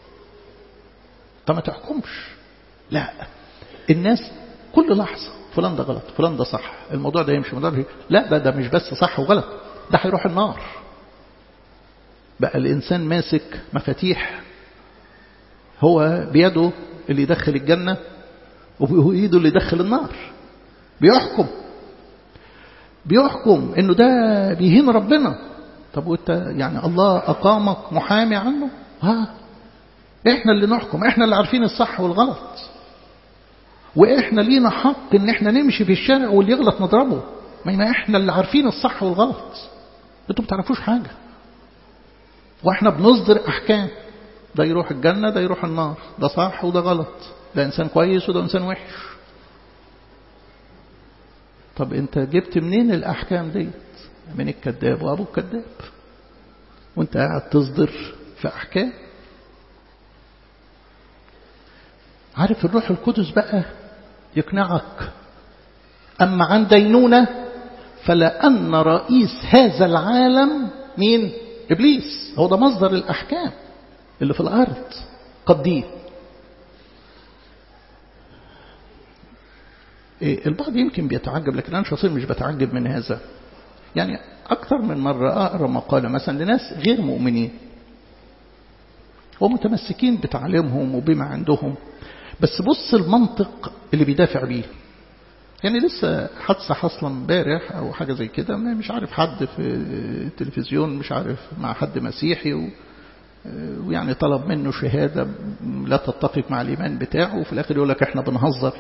طب ما تحكمش لا الناس كل لحظة فلان ده غلط فلان ده صح الموضوع ده يمشي الموضوع ده لا ده ده مش بس صح وغلط ده هيروح النار بقى الإنسان ماسك مفاتيح هو بيده اللي يدخل الجنة وبإيده اللي يدخل النار بيحكم بيحكم انه ده بيهين ربنا طب وانت يعني الله اقامك محامي عنه ها احنا اللي نحكم احنا اللي عارفين الصح والغلط واحنا لينا حق ان احنا نمشي في الشارع واللي يغلط نضربه ما احنا اللي عارفين الصح والغلط انتوا ما بتعرفوش حاجه واحنا بنصدر احكام ده يروح الجنه ده يروح النار ده صح وده غلط ده انسان كويس وده انسان وحش طب انت جبت منين الاحكام ديت من الكذاب وابو الكذاب وانت قاعد تصدر في احكام عارف الروح القدس بقى يقنعك اما عن دينونه فلان رئيس هذا العالم مين ابليس هو ده مصدر الاحكام اللي في الارض قديه البعض يمكن بيتعجب لكن أنا شخصيا مش بتعجب من هذا يعني أكثر من مرة أقرأ مقالة مثلا لناس غير مؤمنين ومتمسكين بتعليمهم وبما عندهم بس بص المنطق اللي بيدافع بيه يعني لسه حادثة حاصلة امبارح أو حاجة زي كده مش عارف حد في التلفزيون مش عارف مع حد مسيحي و ويعني طلب منه شهادة لا تتفق مع الإيمان بتاعه وفي الآخر يقول لك احنا بنهزر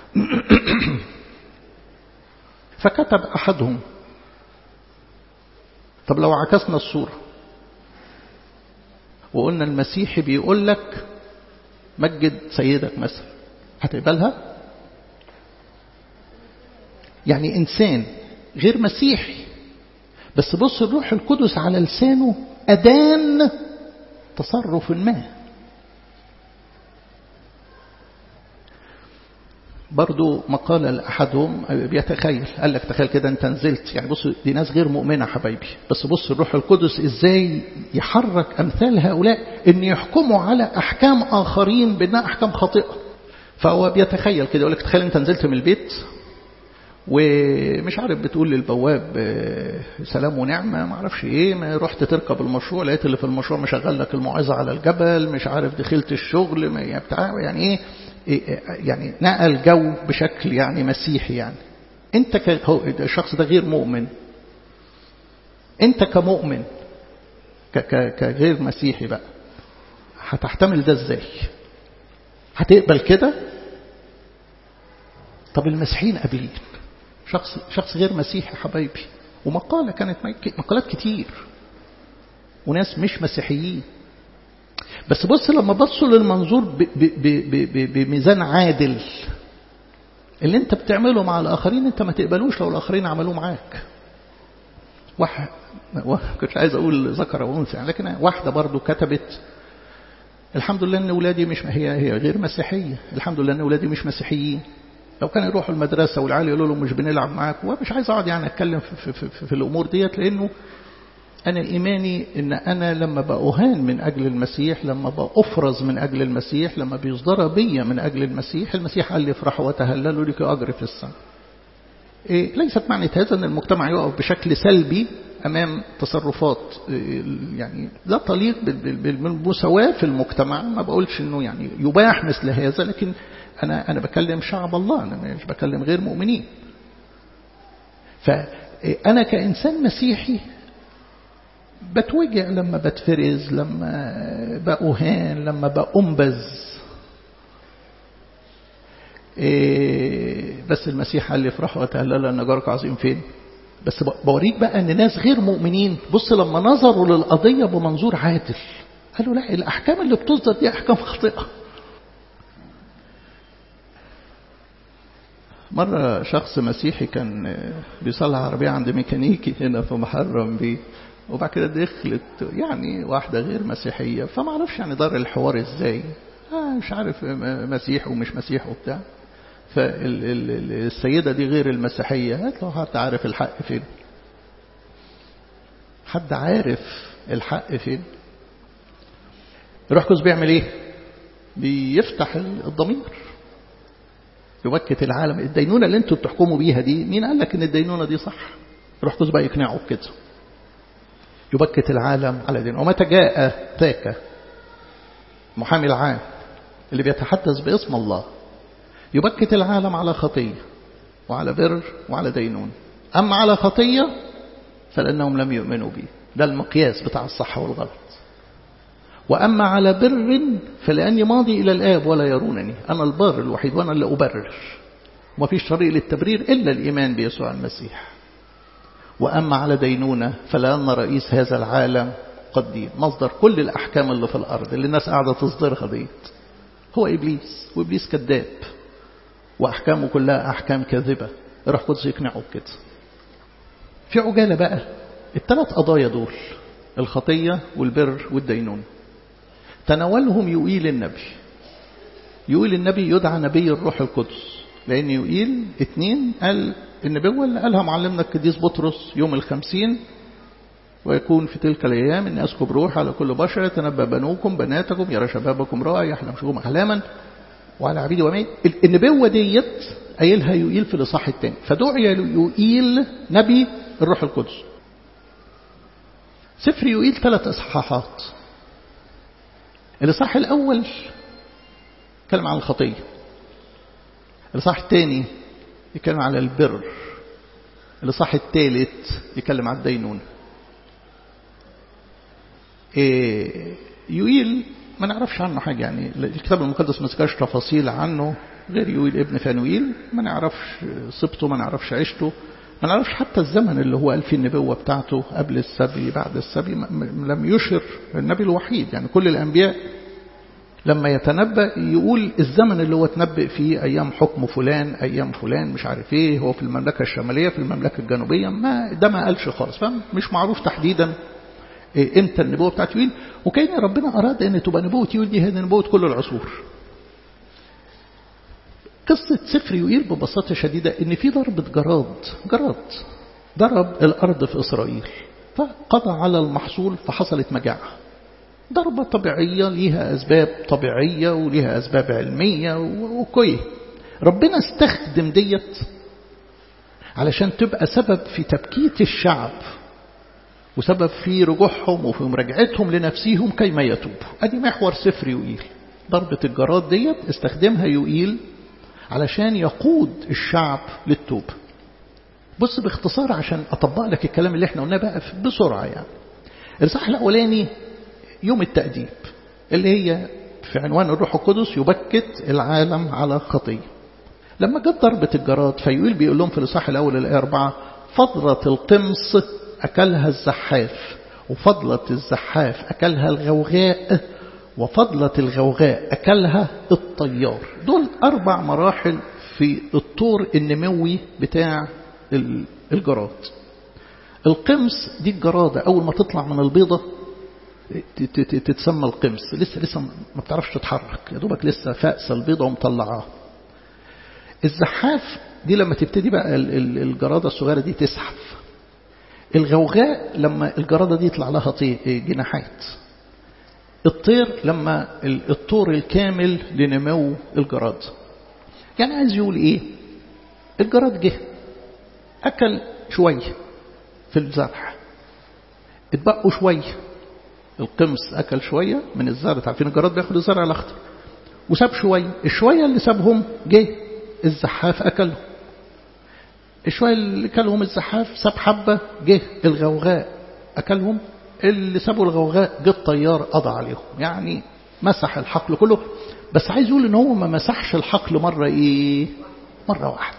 فكتب أحدهم طب لو عكسنا الصورة وقلنا المسيحي بيقول لك مجد سيدك مثلا هتقبلها يعني إنسان غير مسيحي بس بص الروح القدس على لسانه أدان تصرف ما برضو مقالة لأحدهم بيتخيل قال لك تخيل كده أنت نزلت يعني بص دي ناس غير مؤمنة حبايبي بس بص الروح القدس إزاي يحرك أمثال هؤلاء أن يحكموا على أحكام آخرين بأنها أحكام خاطئة فهو بيتخيل كده يقول لك تخيل أنت نزلت من البيت ومش عارف بتقول للبواب سلام ونعمة ما اعرفش ايه ما رحت تركب المشروع لقيت اللي في المشروع مشغل لك الموعظة على الجبل مش عارف دخلت الشغل ما بتاع يعني ايه يعني نقل جو بشكل يعني مسيحي يعني انت الشخص ده غير مؤمن انت كمؤمن كغير مسيحي بقى هتحتمل ده ازاي هتقبل كده طب المسيحيين قابلين شخص شخص غير مسيحي حبايبي ومقالة كانت مقالات كتير وناس مش مسيحيين بس بص لما بصوا للمنظور بميزان عادل اللي انت بتعمله مع الآخرين انت ما تقبلوش لو الآخرين عملوه معاك واحد كنت عايز أقول ذكر أو أنثى لكن واحدة برضو كتبت الحمد لله ان اولادي مش هي هي غير مسيحيه الحمد لله ان اولادي مش مسيحيين لو كانوا يروحوا المدرسه والعيال يقولوا لهم مش بنلعب معاك ومش عايز اقعد يعني اتكلم في, في, في, في الامور ديت لانه انا ايماني ان انا لما باهان من اجل المسيح لما بافرز من اجل المسيح لما بيصدر بي من اجل المسيح المسيح قال لي افرحوا وتهللوا لك اجر في السماء إيه ليست معنى هذا ان المجتمع يقف بشكل سلبي امام تصرفات يعني لا تليق بالمساواه في المجتمع ما بقولش انه يعني يباح مثل هذا لكن انا انا بكلم شعب الله انا مش بكلم غير مؤمنين فانا كانسان مسيحي بتوجع لما بتفرز لما بأهان لما بأنبذ إيه بس المسيح قال لي افرحوا وتهللوا ان جارك عظيم فين بس بوريك بقى ان ناس غير مؤمنين بص لما نظروا للقضية بمنظور عادل قالوا لا الأحكام اللي بتصدر دي أحكام خاطئة مرة شخص مسيحي كان بيصلح عربية عند ميكانيكي هنا في محرم بيه وبعد كده دخلت يعني واحدة غير مسيحية فما اعرفش يعني دار الحوار ازاي آه مش عارف مسيح ومش مسيح وبتاع فالسيدة دي غير المسيحية قالت له حد عارف الحق فين حد عارف الحق فين روح قدس بيعمل ايه بيفتح الضمير يبكت العالم الدينونة اللي انتوا بتحكموا بيها دي مين قال لك ان الدينونة دي صح روح قدس بقى يقنعه بكده يبكت العالم على دين ومتى جاء ذاك محامي العام اللي بيتحدث باسم الله يبكت العالم على خطية وعلى بر وعلى دينون أما على خطية فلأنهم لم يؤمنوا به ده المقياس بتاع الصح والغلط وأما على بر فلأني ماضي إلى الآب ولا يرونني أنا البار الوحيد وأنا اللي أبرر وما فيش طريق للتبرير إلا الإيمان بيسوع المسيح وأما على دينونة فلأن رئيس هذا العالم قد دين مصدر كل الأحكام اللي في الأرض اللي الناس قاعدة تصدرها ديت هو إبليس وإبليس كذاب وأحكامه كلها أحكام كاذبة روح قدس يقنعه بكده في عجالة بقى الثلاث قضايا دول الخطية والبر والدينون تناولهم يقيل النبي يقيل النبي يدعى نبي الروح القدس لأن يقيل اتنين قال النبوة اللي قالها معلمنا القديس بطرس يوم الخمسين ويكون في تلك الأيام أن أسكب روح على كل بشر يتنبأ بنوكم بناتكم يرى شبابكم رأى يحلم شؤوم أحلاما وعلى عبيد وميت النبوة ديت قايلها يقيل في الإصحاح الثاني فدعي يقيل نبي الروح القدس سفر يقيل ثلاث إصحاحات الإصحاح الأول يتكلم عن الخطية الإصحاح الثاني يتكلم على البر الإصحاح الثالث يتكلم عن الدينون إيه يويل ما نعرفش عنه حاجة يعني الكتاب المقدس ما ذكرش تفاصيل عنه غير يويل ابن فانويل ما نعرفش صبته ما نعرفش عيشته ما نعرفش حتى الزمن اللي هو قال فيه النبوة بتاعته قبل السبي بعد السبي لم يشر النبي الوحيد يعني كل الأنبياء لما يتنبأ يقول الزمن اللي هو تنبأ فيه أيام حكم فلان أيام فلان مش عارف إيه هو في المملكة الشمالية في المملكة الجنوبية ما ده ما قالش خالص فمش معروف تحديدا إيه امتى النبوة بتاعت يويل وكأن ربنا أراد أن تبقى نبوة يويل دي هي نبوة كل العصور قصة سفر يوئيل ببساطة شديدة ان في ضربة جراد جراد ضرب الأرض في إسرائيل فقضى على المحصول فحصلت مجاعة ضربة طبيعية ليها أسباب طبيعية وليها أسباب علمية وكوي ربنا استخدم ديت علشان تبقى سبب في تبكيت الشعب وسبب في رجوعهم وفي مراجعتهم لنفسهم كيما يتوب ادي محور سفر يوئيل ضربة الجراد ديت استخدمها يوئيل علشان يقود الشعب للتوبة بص باختصار عشان أطبق لك الكلام اللي احنا قلناه بقى بسرعة يعني الإصحاح الأولاني يوم التأديب اللي هي في عنوان الروح القدس يبكت العالم على خطية لما جت ضربة الجراد فيقول بيقول لهم في الإصحاح الأول الآية أربعة فضلة القمص أكلها الزحاف وفضلة الزحاف أكلها الغوغاء وفضلة الغوغاء أكلها الطيار دول أربع مراحل في الطور النموي بتاع الجراد القمص دي الجرادة أول ما تطلع من البيضة تتسمى القمص لسه لسه ما بتعرفش تتحرك يا دوبك لسه فاقسة البيضة ومطلعاها الزحاف دي لما تبتدي بقى الجرادة الصغيرة دي تزحف الغوغاء لما الجرادة دي يطلع لها جناحات الطير لما الطور الكامل لنمو الجراد يعني عايز يقول ايه الجراد جه اكل شوية في الزرع اتبقوا شوية القمص اكل شوية من الزرع عارفين الجراد بياخد الزرع الاخضر وساب شوية الشوية اللي سابهم جه الزحاف اكلهم الشوية اللي كلهم الزحاف ساب حبة جه الغوغاء اكلهم اللي سابوا الغوغاء جه الطيار قضى عليهم يعني مسح الحقل كله بس عايز يقول ان هو ما مسحش الحقل مرة ايه مرة واحدة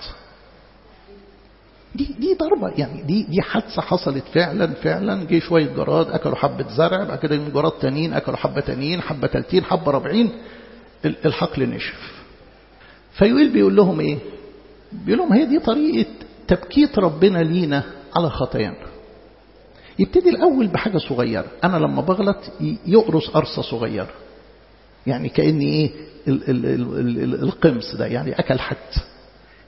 دي دي ضربة يعني دي دي حادثة حصلت فعلا فعلا جه شوية جراد أكلوا حبة زرع بعد كده جراد تانيين أكلوا حبة تانيين حبة تالتين حبة رابعين الحقل نشف فيقول بيقول لهم إيه بيقول لهم هي دي طريقة تبكيت ربنا لينا على خطايانا يبتدي الأول بحاجة صغيرة أنا لما بغلط يقرص قرصة صغيرة يعني كأني إيه ال ال ال ال القمص ده يعني أكل حد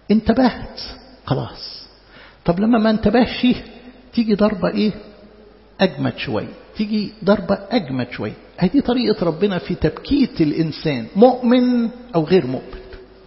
انتبهت خلاص طب لما ما انتبهش تيجي ضربة ايه اجمد شوية تيجي ضربة اجمد شوية هذه طريقة ربنا في تبكيت الانسان مؤمن او غير مؤمن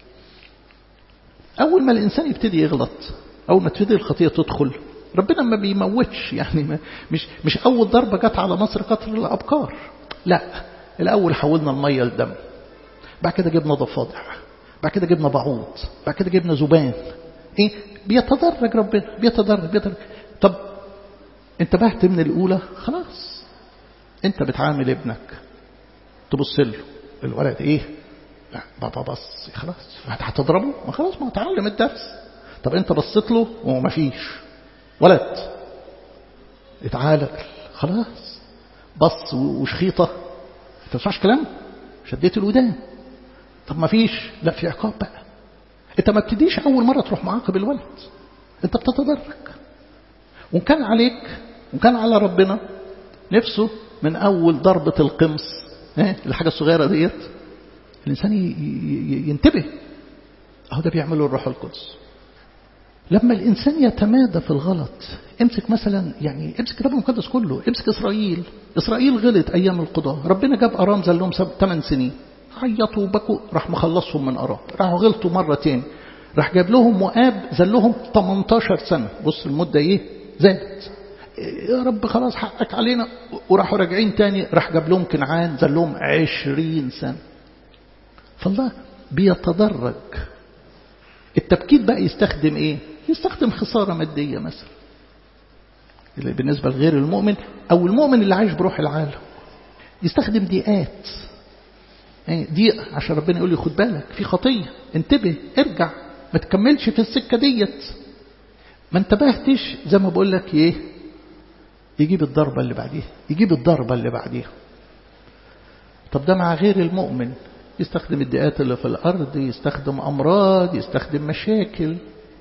اول ما الانسان يبتدي يغلط اول ما تبتدي الخطية تدخل ربنا ما بيموتش يعني ما مش مش اول ضربة جت على مصر قطر الابكار لا الاول حولنا المية لدم بعد كده جبنا ضفادع بعد كده جبنا بعوض بعد كده جبنا ذبان ايه بيتدرج ربنا بيتدرج بيتدرج طب انتبهت من الاولى خلاص انت بتعامل ابنك تبص له الولد ايه لا بابا بص خلاص هتضربه ما خلاص ما اتعلم الدرس طب انت بصيت له وما فيش ولد اتعالج خلاص بص وشخيطه ما تسمعش كلام شديت الودان طب ما فيش لا في عقاب بقى انت ما بتديش اول مره تروح معاقب الولد انت بتتدرج وان كان عليك وان كان على ربنا نفسه من اول ضربه القمص ايه الحاجه الصغيره ديت الانسان ينتبه اهو ده بيعمله الروح القدس لما الإنسان يتمادى في الغلط امسك مثلا يعني امسك الكتاب المقدس كله امسك إسرائيل إسرائيل غلط أيام القضاء ربنا جاب أرام زلهم 8 سنين عيطوا وبكوا راح مخلصهم من أرام راحوا غلطوا مرة تاني راح جاب لهم مؤاب زلهم 18 سنة بص المدة إيه زادت يا رب خلاص حقك علينا وراحوا راجعين تاني راح جاب لهم كنعان زلهم 20 سنة فالله بيتدرج التبكيت بقى يستخدم ايه يستخدم خسارة مادية مثلا اللي بالنسبة لغير المؤمن أو المؤمن اللي عايش بروح العالم يستخدم ضيقات يعني ضيق عشان ربنا يقول لي خد بالك في خطية انتبه ارجع ما تكملش في السكة ديت ما انتبهتش زي ما بقول لك ايه يجيب الضربة اللي بعديها يجيب الضربة اللي بعديها طب ده مع غير المؤمن يستخدم الدقات اللي في الأرض يستخدم أمراض يستخدم مشاكل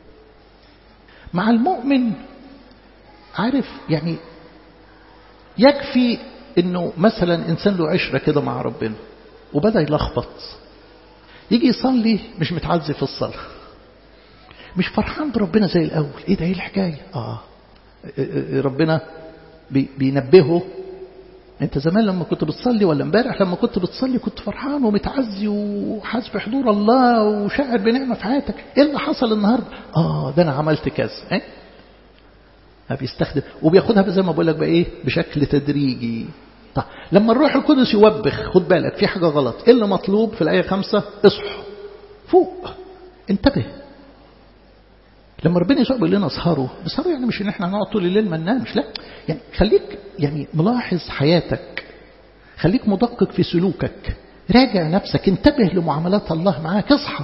مع المؤمن عارف يعني يكفي انه مثلا انسان له عشرة كده مع ربنا وبدأ يلخبط يجي يصلي مش متعزي في الصلاة مش فرحان بربنا زي الأول ايه ده ايه الحكاية اه ربنا بينبهه انت زمان لما كنت بتصلي ولا امبارح لما كنت بتصلي كنت فرحان ومتعزي وحاسس بحضور الله وشاعر بنعمه في حياتك ايه اللي حصل النهارده اه ده انا عملت كذا ايه بيستخدم وبياخدها زي ما بقول لك بقى ايه بشكل تدريجي طيب لما الروح القدس يوبخ خد بالك في حاجه غلط ايه اللي مطلوب في الايه خمسة اصحوا فوق انتبه لما ربنا يسوع بيقول لنا اسهروا اسهروا يعني مش ان احنا هنقعد طول الليل ما ننامش لا يعني خليك يعني ملاحظ حياتك خليك مدقق في سلوكك راجع نفسك انتبه لمعاملات الله معاك اصحى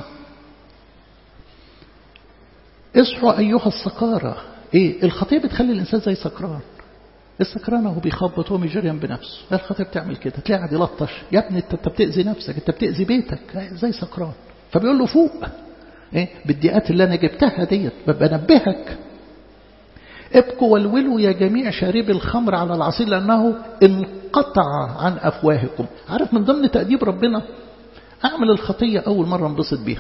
اصحوا ايها السكارى ايه الخطيه بتخلي الانسان زي سكران السكران هو بيخبط هو جريان بنفسه الخطيه بتعمل كده تلاقي قاعد يلطش يا ابني انت بتاذي نفسك انت بتاذي بيتك زي سكران فبيقول له فوق ايه بالدقات اللي انا جبتها ديت بنبهك ابكوا والولوا يا جميع شاربي الخمر على العصير لانه انقطع عن افواهكم عارف من ضمن تاديب ربنا اعمل الخطيه اول مره انبسط بيها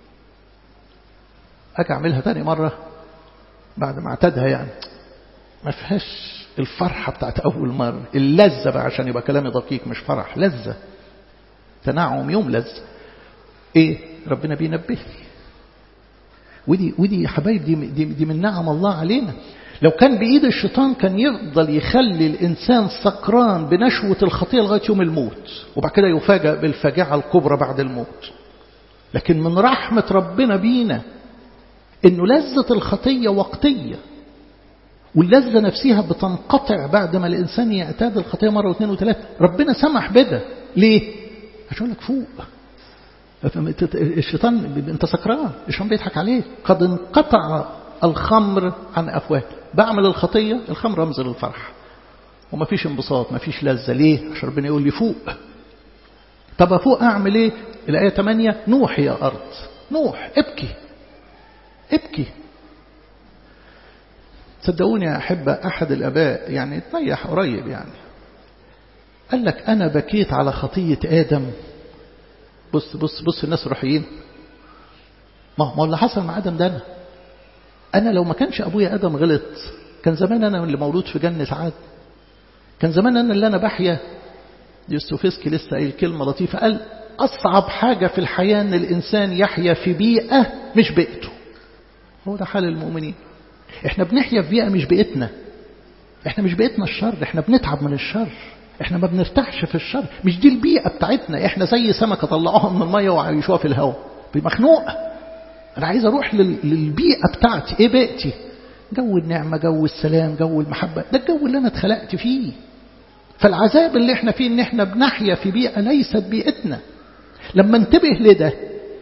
اجي اعملها تاني مره بعد ما اعتادها يعني ما فيهاش الفرحه بتاعت اول مره اللذه بقى عشان يبقى كلامي دقيق مش فرح لذه تنعم يوم لذه ايه ربنا بينبهني ودي ودي يا حبايب دي, دي, دي من نعم الله علينا لو كان بإيد الشيطان كان يفضل يخلي الإنسان سكران بنشوة الخطية لغاية يوم الموت وبعد كده يفاجأ بالفاجعة الكبرى بعد الموت لكن من رحمة ربنا بينا إنه لذة الخطية وقتية واللذة نفسها بتنقطع بعد ما الإنسان يعتاد الخطية مرة واثنين وثلاثة ربنا سمح بده ليه؟ عشان لك فوق الشيطان انت سكران الشيطان بيضحك عليك قد انقطع الخمر عن افواه بعمل الخطيه الخمر رمز للفرح وما فيش انبساط ما فيش لذه ليه عشان ربنا يقول لي فوق طب افوق اعمل ايه الايه 8 نوح يا ارض نوح ابكي ابكي صدقوني يا احبه احد الاباء يعني تريح قريب يعني قال لك انا بكيت على خطيه ادم بص بص بص الناس روحيين ما ما اللي حصل مع آدم ده أنا أنا لو ما كانش أبويا آدم غلط كان زمان أنا اللي مولود في جنة عاد كان زمان أنا اللي أنا بحيا يوستوفسكي لسه قايل كلمة لطيفة قال أصعب حاجة في الحياة أن الإنسان يحيا في بيئة مش بيئته هو ده حال المؤمنين احنا بنحيا في بيئة مش بيئتنا احنا مش بيئتنا الشر احنا بنتعب من الشر احنا ما بنرتاحش في الشر مش دي البيئة بتاعتنا احنا زي سمكة طلعوها من المية وعيشوها في الهواء بمخنوق انا عايز اروح للبيئة بتاعتي ايه بيئتي جو النعمة جو السلام جو المحبة ده الجو اللي انا اتخلقت فيه فالعذاب اللي احنا فيه ان احنا بنحيا في بيئة ليست بيئتنا لما انتبه لده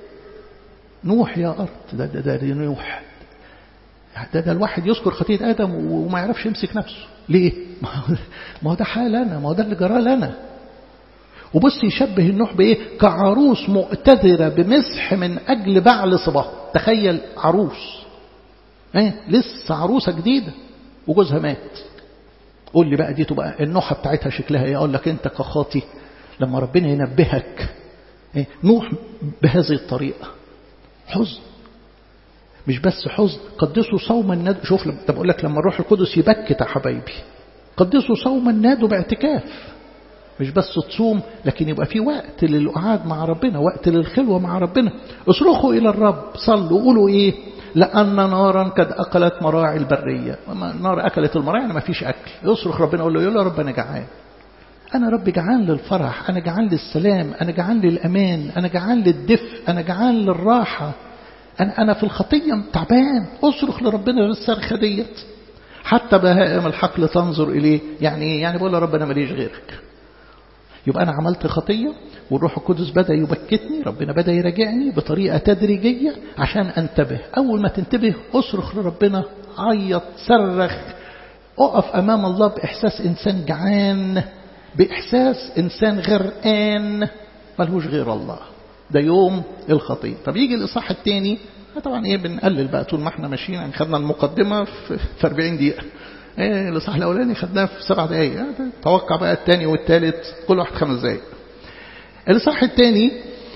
نوح يا أرض ده ده, ده, ده نوح ده, ده الواحد يذكر خطية آدم وما يعرفش يمسك نفسه ليه؟ ما هو ده حال أنا ما هو ده اللي جرى لنا وبص يشبه النوح بإيه؟ كعروس مؤتذرة بمسح من أجل بعل صباه تخيل عروس ايه لسه عروسة جديدة وجوزها مات قول لي بقى دي تبقى النوحة بتاعتها شكلها ايه اقول لك انت كخاطي لما ربنا ينبهك ايه نوح بهذه الطريقة حزن مش بس حزن قدسوا صوما نادوا شوف لما بقول لك لما الروح القدس يبكت يا حبايبي قدسوا صوما نادوا باعتكاف مش بس تصوم لكن يبقى في وقت للقعاد مع ربنا وقت للخلوة مع ربنا اصرخوا إلى الرب صلوا قولوا إيه لأن نارا قد أكلت مراعي البرية النار أكلت المراعي يعني ما فيش أكل يصرخ ربنا يقول له يقول له رب أنا جعان أنا رب جعان للفرح أنا جعان للسلام أنا جعان للأمان أنا جعان للدفء أنا جعان للراحة أنا, أنا في الخطية تعبان أصرخ لربنا بالصرخة ديت حتى بهائم الحقل تنظر إليه يعني إيه؟ يعني بقول له رب أنا ماليش غيرك يبقى أنا عملت خطية والروح القدس بدأ يبكتني ربنا بدأ يراجعني بطريقة تدريجية عشان أنتبه أول ما تنتبه أصرخ لربنا عيط صرخ أقف أمام الله بإحساس إنسان جعان بإحساس إنسان غرقان ملهوش غير الله ده يوم الخطية طب يجي الإصحاح الثاني طبعا إيه بنقلل بقى طول ما احنا ماشيين يعني خدنا المقدمة في 40 دقيقة ايه الإصحاح الأولاني خدناه في سبع دقايق توقع بقى الثاني والثالث كل واحد خمس دقايق الإصحاح الثاني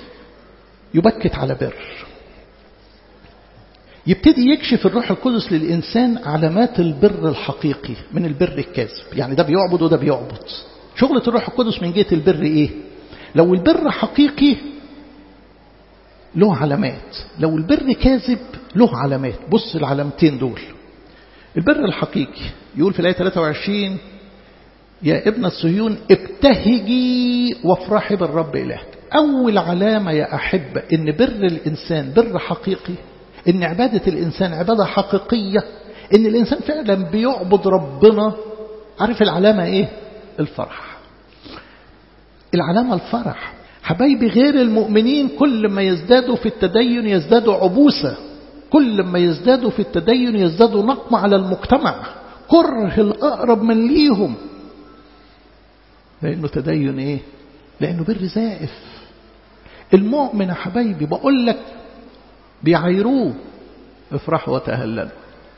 يبكت على بر يبتدي يكشف الروح القدس للإنسان علامات البر الحقيقي من البر الكاذب يعني ده بيعبد وده بيعبد شغلة الروح القدس من جهة البر إيه لو البر حقيقي له علامات لو البر كاذب له علامات بص العلامتين دول البر الحقيقي يقول في الآية 23 يا ابن الصهيون ابتهجي وافرحي بالرب إلهك أول علامة يا أحب إن بر الإنسان بر حقيقي إن عبادة الإنسان عبادة حقيقية إن الإنسان فعلا بيعبد ربنا عارف العلامة إيه الفرح العلامة الفرح حبايبي غير المؤمنين كل ما يزدادوا في التدين يزدادوا عبوسة كل ما يزدادوا في التدين يزدادوا نقمة على المجتمع كره الأقرب من ليهم لأنه تدين إيه لأنه بر زائف المؤمن يا حبايبي بقول لك بيعايروه افرحوا وتهللوا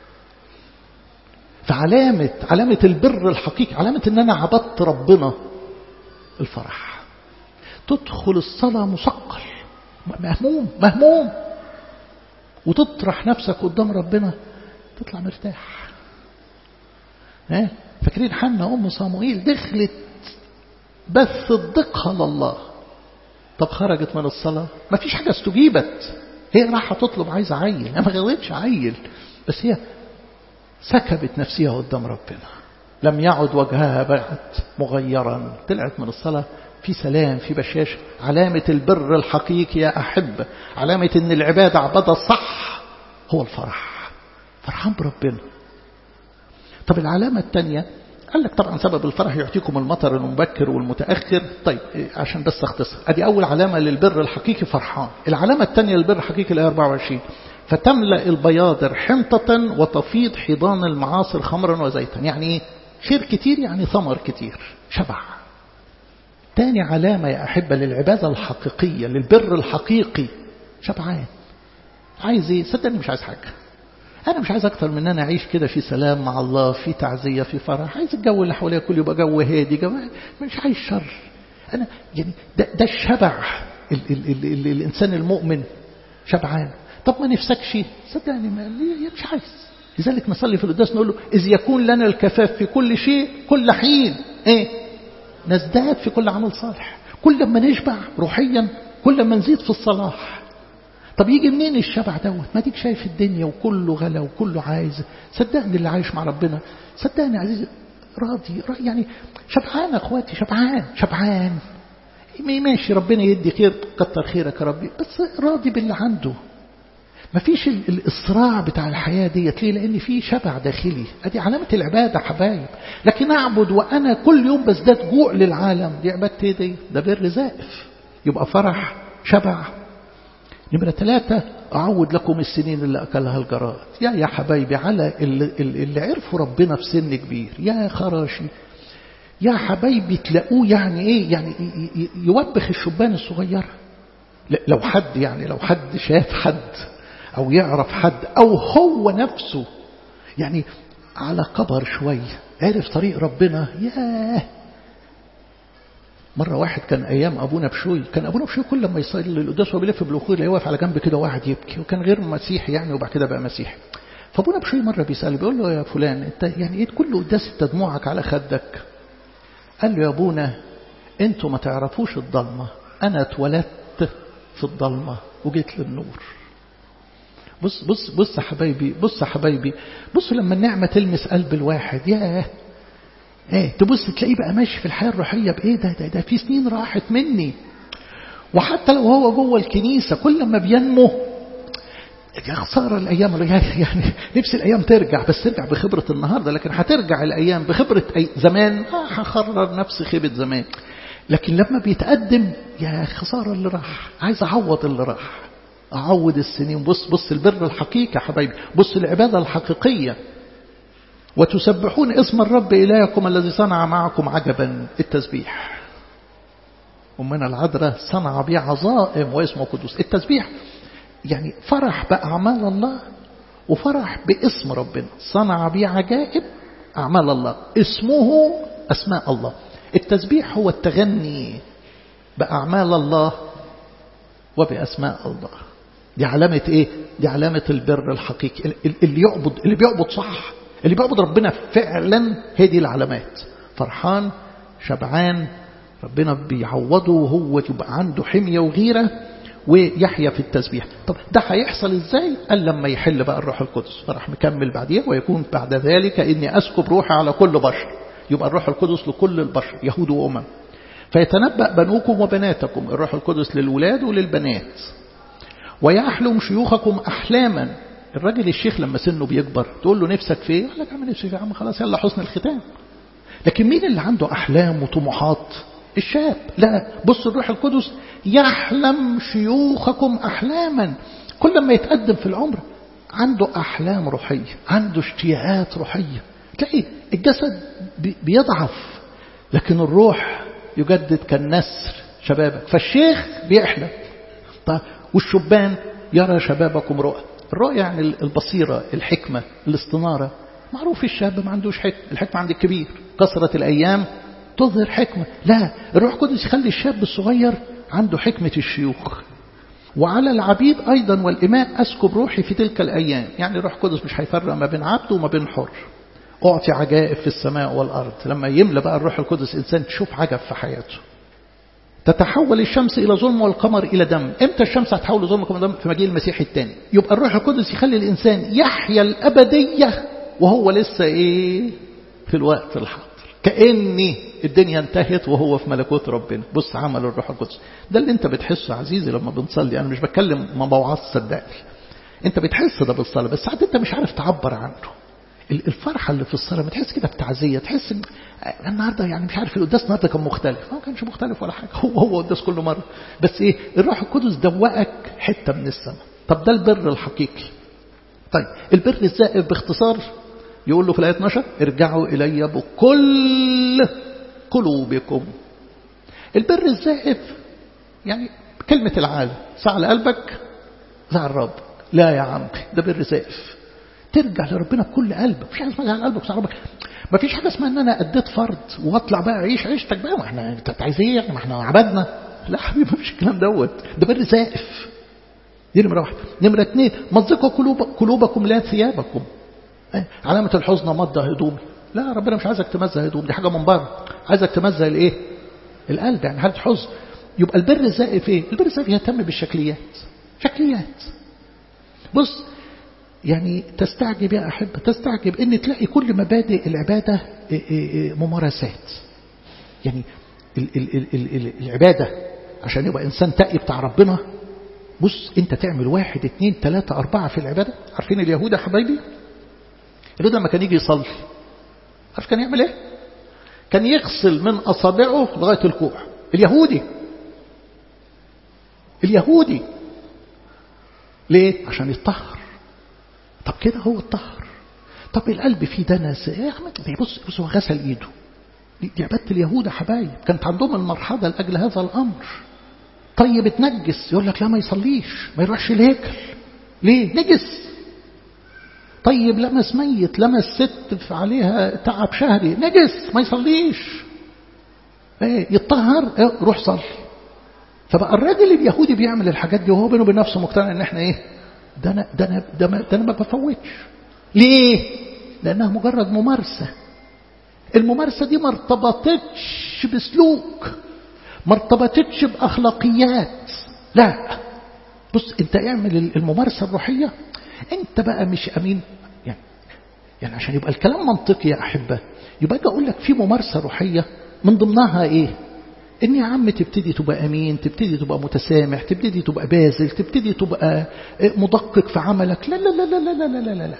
فعلامة علامة البر الحقيقي علامة ان انا عبدت ربنا الفرح تدخل الصلاة مثقل مهموم مهموم وتطرح نفسك قدام ربنا تطلع مرتاح ها فاكرين حنا ام صاموئيل دخلت بس صدقها لله طب خرجت من الصلاة ما فيش حاجة استجيبت هي راح تطلب عايزة عيل ما غلطش عيل بس هي سكبت نفسها قدام ربنا لم يعد وجهها بعد مغيرا طلعت من الصلاة في سلام في بشاش علامة البر الحقيقي يا أحب علامة أن العبادة عبادة صح هو الفرح فرحان بربنا طب العلامة الثانية قال لك طبعا سبب الفرح يعطيكم المطر المبكر والمتأخر طيب عشان بس اختصر ادي أول علامة للبر الحقيقي فرحان العلامة الثانية للبر الحقيقي الآية 24 فتملأ البياضر حنطة وتفيض حيضان المعاصر خمرا وزيتا يعني خير كتير يعني ثمر كتير شبع تاني علامة يا أحبة للعبادة الحقيقية للبر الحقيقي شبعان عايز ايه صدقني مش عايز حاجة أنا مش عايز أكتر من أن أنا أعيش كده في سلام مع الله في تعزية في فرح عايز الجو اللي حواليا كله يبقى جو هادي جو مش عايز شر أنا يعني ده, ده الشبع ال ال ال ال الإنسان المؤمن شبعان طب ما نفسكش صدقني ما مش عايز لذلك نصلي في القداس نقول له إذ يكون لنا الكفاف في كل شيء كل حين إيه نزداد في كل عمل صالح كل ما نشبع روحيا كل ما نزيد في الصلاح طب يجي منين الشبع دوت ما ديك شايف الدنيا وكله غلا وكله عايز صدقني اللي عايش مع ربنا صدقني يا عزيزي راضي, راضي يعني شبعان اخواتي شبعان شبعان ماشي ربنا يدي خير كتر خيرك يا ربي بس راضي باللي عنده ما فيش الإصراع بتاع الحياة ديت ليه لأن في شبع داخلي ادي علامة العبادة حبايب لكن أعبد وأنا كل يوم بزداد جوع للعالم دي عبادتي دي ده بر زائف يبقى فرح شبع نمرة ثلاثة أعود لكم السنين اللي أكلها الجراد يا يا حبايبي على اللي, اللي عرفوا ربنا في سن كبير يا خراشي يا حبايبي تلاقوه يعني إيه يعني يوبخ الشبان الصغيرة لو حد يعني لو حد شاف حد أو يعرف حد أو هو نفسه يعني على كبر شوية عرف طريق ربنا ياه مرة واحد كان أيام أبونا بشوي كان أبونا بشوي كل لما يصلي القداس وهو بيلف بالأخوة يلاقيه واقف على جنب كده واحد يبكي وكان غير مسيحي يعني وبعد كده بقى مسيحي فأبونا بشوي مرة بيسأله بيقول له يا فلان أنت يعني إيه كل قداس أنت دموعك على خدك قال له يا أبونا أنتوا ما تعرفوش الضلمة أنا اتولدت في الضلمة وجيت للنور بص بص بص يا حبايبي بص يا حبايبي بص لما النعمة تلمس قلب الواحد ياه ايه تبص تلاقيه بقى ماشي في الحياة الروحية بايه ده ده, ده في سنين راحت مني وحتى لو هو جوه الكنيسة كل ما بينمو يا خسارة الأيام يعني نفس الأيام ترجع بس ترجع بخبرة النهاردة لكن هترجع الأيام بخبرة أي زمان آه هخرر نفس خيبة زمان لكن لما بيتقدم يا خسارة اللي راح عايز أعوض اللي راح أعوض السنين بص بص البر الحقيقي يا حبايبي بص العبادة الحقيقية وتسبحون اسم الرب إلهكم الذي صنع معكم عجبا التسبيح ومن العذراء صنع بي عظائم واسمه قدوس التسبيح يعني فرح بأعمال الله وفرح باسم ربنا صنع بي عجائب أعمال الله اسمه أسماء الله التسبيح هو التغني بأعمال الله وبأسماء الله دي علامة ايه دي علامة البر الحقيقي اللي يعبد اللي بيعبد صح اللي بيعبد ربنا فعلا هي دي العلامات فرحان شبعان ربنا بيعوضه وهو يبقى عنده حمية وغيرة ويحيا في التسبيح طب ده هيحصل ازاي قال لما يحل بقى الروح القدس فراح مكمل بعديها ويكون بعد ذلك اني اسكب روحي على كل بشر يبقى الروح القدس لكل البشر يهود وامم فيتنبأ بنوكم وبناتكم الروح القدس للولاد وللبنات ويحلم شيوخكم أحلاما الراجل الشيخ لما سنه بيكبر تقول له نفسك في ايه يقول لك اعمل نفسي في عم خلاص يلا حسن الختام لكن مين اللي عنده أحلام وطموحات الشاب لا بص الروح القدس يحلم شيوخكم أحلاما كل ما يتقدم في العمر عنده أحلام روحية عنده اشتياقات روحية تلاقي الجسد بيضعف لكن الروح يجدد كالنسر شبابك فالشيخ بيحلم طيب والشبان يرى شبابكم رؤى الرؤية يعني البصيرة الحكمة الاستنارة معروف الشاب ما عندوش حكمة الحكمة عند الكبير كثرة الأيام تظهر حكمة لا الروح القدس يخلي الشاب الصغير عنده حكمة الشيوخ وعلى العبيد أيضا والإماء أسكب روحي في تلك الأيام يعني الروح القدس مش هيفرق ما بين عبد وما بين حر أعطي عجائب في السماء والأرض لما يملى بقى الروح القدس إنسان تشوف عجب في حياته تتحول الشمس إلى ظلم والقمر إلى دم إمتى الشمس هتحول لظلم والقمر دم في مجيء المسيح الثاني يبقى الروح القدس يخلي الإنسان يحيا الأبدية وهو لسه إيه في الوقت الحاضر كأني الدنيا انتهت وهو في ملكوت ربنا بص عمل الروح القدس ده اللي انت بتحسه عزيزي لما بنصلي أنا مش بتكلم ما بوعظ صدقني انت بتحس ده بالصلاة بس ساعات انت مش عارف تعبر عنه الفرحة اللي في الصلاة بتحس كده بتعزية تحس ان النهاردة يعني مش عارف القداس النهاردة كان مختلف ما كانش مختلف ولا حاجة هو هو قداس كل مرة بس ايه الروح القدس دوقك حتة من السماء طب ده البر الحقيقي طيب البر الزائف باختصار يقول له في الآية 12 ارجعوا إلي بكل قلوبكم البر الزائف يعني كلمة العالم سعى لقلبك سعى الرب لا يا عم ده بر زائف ترجع لربنا بكل قلبك مفيش حاجه اسمها قلبك وسع ربك مفيش حاجه اسمها ان انا اديت فرض واطلع بقى عيش عيشتك بقى ما احنا انت عايز ايه يعني ما احنا عبدنا لا حبيبي مفيش الكلام دوت ده بر زائف دي نمرة واحدة نمرة اثنين مزقوا قلوب قلوبكم لا ثيابكم علامة الحزن مضى هدومي لا ربنا مش عايزك تمزق هدوم دي حاجة من بره عايزك تمزق الايه القلب يعني حالة حزن يبقى البر الزائف ايه البر الزائف يهتم بالشكليات شكليات بص يعني تستعجب يا أحبة تستعجب ان تلاقي كل مبادئ العبادة ممارسات يعني ال ال ال ال العبادة عشان يبقى إنسان تقي بتاع ربنا بص انت تعمل واحد اتنين تلاتة أربعة في العبادة عارفين اليهود يا حبايبي اليهود لما كان يجي يصلي عارف كان يعمل ايه كان يغسل من أصابعه لغاية الكوع اليهودي اليهودي ليه عشان يتطهر طب كده هو الطهر طب القلب فيه دنس ايه بص بص هو غسل ايده دي عبادة اليهود يا حبايب كانت عندهم المرحلة لأجل هذا الأمر طيب اتنجس يقول لك لا ما يصليش ما يروحش الهيكل ليه نجس طيب لمس ميت لمس ست عليها تعب شهري نجس ما يصليش ايه يتطهر ايه روح صلي فبقى الراجل اليهودي بيعمل الحاجات دي وهو بينه وبين نفسه مقتنع ان احنا ايه ده انا ده انا ده, ده انا ما بفوتش ليه لانها مجرد ممارسه الممارسه دي ما ارتبطتش بسلوك ما ارتبطتش باخلاقيات لا بص انت اعمل الممارسه الروحيه انت بقى مش امين يعني يعني عشان يبقى الكلام منطقي يا احبه يبقى اجي اقول لك في ممارسه روحيه من ضمنها ايه ان يا عم تبتدي تبقى امين تبتدي تبقى متسامح تبتدي تبقى باذل تبتدي تبقى مدقق في عملك لا لا لا لا لا لا لا لا, لا.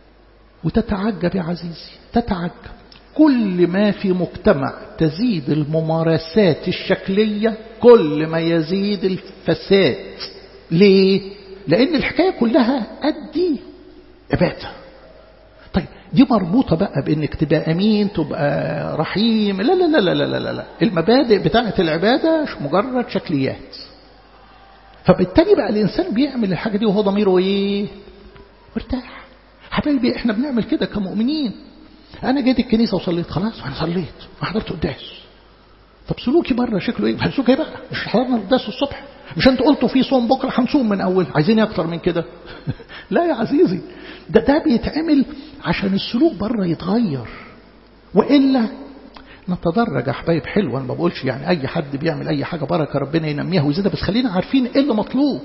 وتتعجب يا عزيزي تتعجب كل ما في مجتمع تزيد الممارسات الشكلية كل ما يزيد الفساد ليه؟ لأن الحكاية كلها أدي عبادة طيب دي مربوطة بقى بأنك تبقى أمين تبقى رحيم لا لا لا لا لا لا, لا. المبادئ بتاعة العبادة مش مجرد شكليات فبالتالي بقى الإنسان بيعمل الحاجة دي وهو ضميره إيه؟ مرتاح حبايبي احنا بنعمل كده كمؤمنين انا جيت الكنيسه وصليت خلاص انا صليت وحضرت قداس طب سلوكي بره شكله ايه سلوكي ايه بقى مش حضرنا القداس الصبح مش انت قلتوا في صوم بكره هنصوم من اول عايزين اكتر من كده لا يا عزيزي ده ده بيتعمل عشان السلوك بره يتغير والا نتدرج يا حبايب حلو انا ما بقولش يعني اي حد بيعمل اي حاجه بركه ربنا ينميها ويزيدها بس خلينا عارفين ايه اللي مطلوب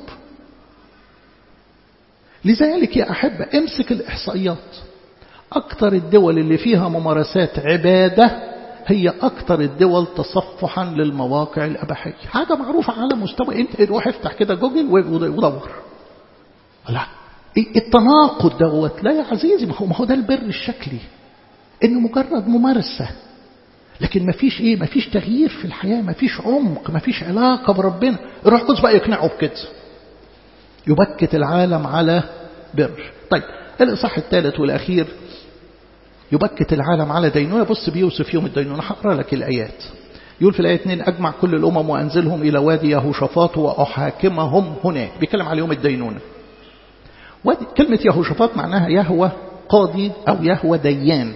لذلك يا احبه امسك الاحصائيات أكثر الدول اللي فيها ممارسات عبادة هي أكثر الدول تصفحا للمواقع الأباحية حاجة معروفة على مستوى أنت روح افتح كده جوجل ودور لا التناقض دوت لا يا عزيزي ما هو ده البر الشكلي إنه مجرد ممارسة لكن ما فيش إيه ما فيش تغيير في الحياة ما فيش عمق ما فيش علاقة بربنا الروح القدس بقى يقنعه بكده يبكت العالم على بر طيب الإصحاح الثالث والأخير يبكت العالم على دينونة بص بيوصف يوم الدينونة هقرا لك الآيات يقول في الآية 2 أجمع كل الأمم وأنزلهم إلى وادي يهوشافاط وأحاكمهم هناك بيتكلم على يوم الدينونة كلمة يهوشافاط معناها يهوى قاضي أو يهوى ديان